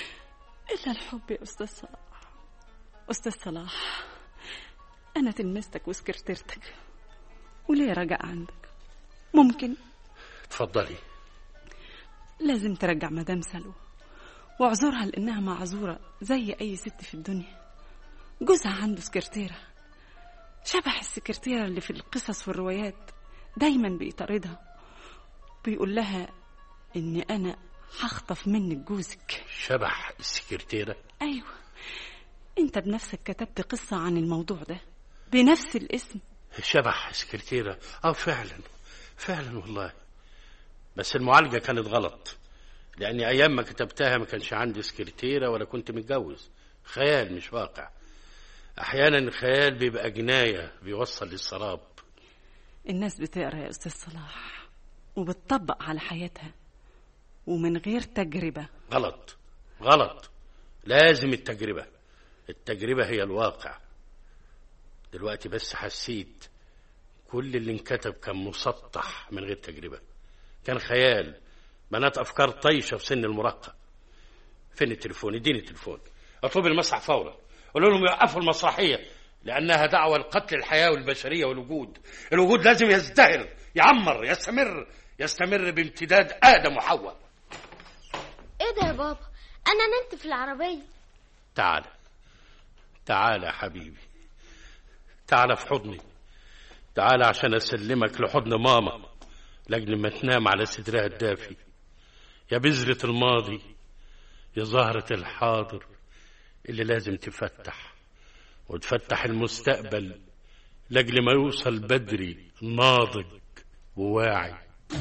إلا الحب يا أستاذ صلاح أستاذ صلاح أنا تلمستك وسكرتيرتك وليه رجع عندك ممكن اتفضلي لازم ترجع مدام سلوى واعذرها لأنها معذورة زي أي ست في الدنيا جوزها عنده سكرتيرة شبح السكرتيرة اللي في القصص والروايات دايما بيطاردها بيقول لها إن أنا هخطف منك جوزك شبح السكرتيرة أيوة أنت بنفسك كتبت قصة عن الموضوع ده بنفس الاسم شبح سكرتيرة اه فعلا فعلا والله بس المعالجة كانت غلط لأني أيام ما كتبتها ما كانش عندي سكرتيرة ولا كنت متجوز خيال مش واقع أحيانا الخيال بيبقى جناية بيوصل للسراب الناس بتقرا يا أستاذ صلاح وبتطبق على حياتها ومن غير تجربة غلط غلط لازم التجربة التجربة هي الواقع دلوقتي بس حسيت كل اللي انكتب كان مسطح من غير تجربة كان خيال بنات أفكار طيشة في سن المراهقة فين التليفون اديني التليفون اطلب المسرح فورا قولوا لهم يوقفوا المسرحية لأنها دعوة لقتل الحياة والبشرية والوجود الوجود لازم يزدهر يعمر يستمر يستمر بامتداد آدم وحواء ايه ده يا بابا انا نمت في العربية تعال تعال يا حبيبي تعال في حضني تعال عشان أسلمك لحضن ماما لأجل ما تنام على صدرها الدافي يا بذرة الماضي يا زهرة الحاضر اللي لازم تفتح وتفتح المستقبل لأجل ما يوصل بدري ناضج وواعي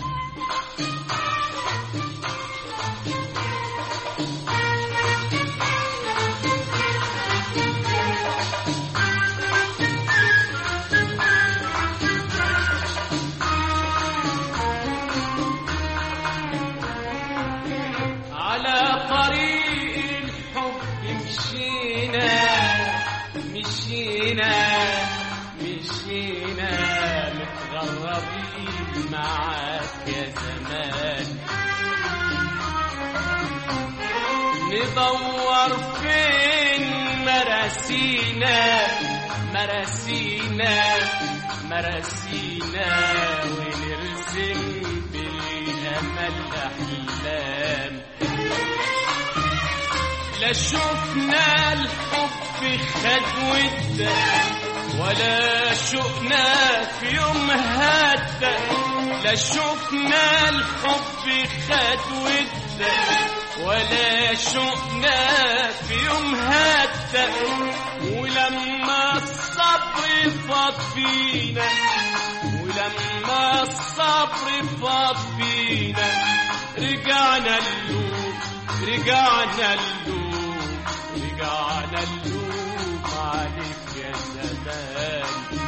على طريق الحب مشينا مشينا مشينا متغربين معاك يا زمان ندور فين مراسينا مراسينا مراسينا ونرسم بالأمل أحلام لا شفنا الحب خد وده ولا شفنا في يوم هدى لا شفنا الحب خد وده ولا شفنا في يوم هدى ولما الصبر فاض فينا ولما الصبر فاض فينا رجعنا اللوم رجعنا اللوم رجعنا اللوم عليك يا زمان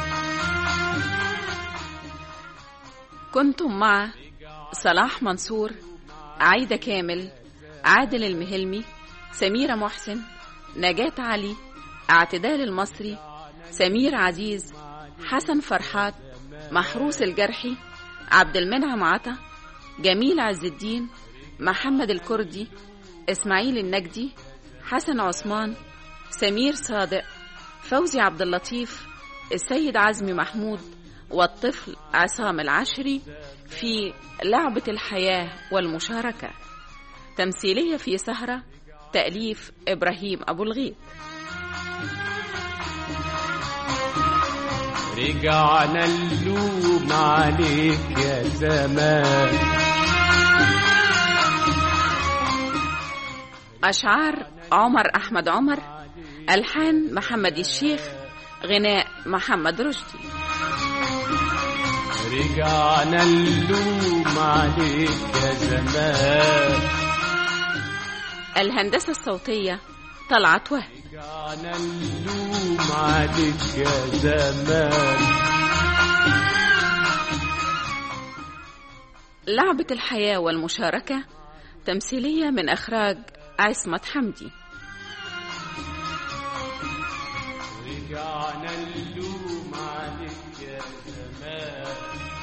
كنتم مع صلاح منصور عايدة كامل عادل المهلمي سميرة محسن نجاة علي اعتدال المصري سمير عزيز حسن فرحات محروس الجرحي عبد المنعم عطا جميل عز الدين محمد الكردي اسماعيل النجدي حسن عثمان سمير صادق فوزي عبد اللطيف السيد عزمي محمود والطفل عصام العشري في لعبة الحياة والمشاركة تمثيلية في سهرة تأليف إبراهيم أبو الغيط رجعنا اللوم عليك يا زمان أشعار عمر أحمد عمر ألحان محمد الشيخ غناء محمد رشدي رجعنا اللوم عليك يا زمان الهندسة الصوتية طلعت وهب رجعنا اللوم عليك يا زمان لعبة الحياة والمشاركة تمثيلية من إخراج عصمت حمدي رجعنا اللوم عليك يا زمان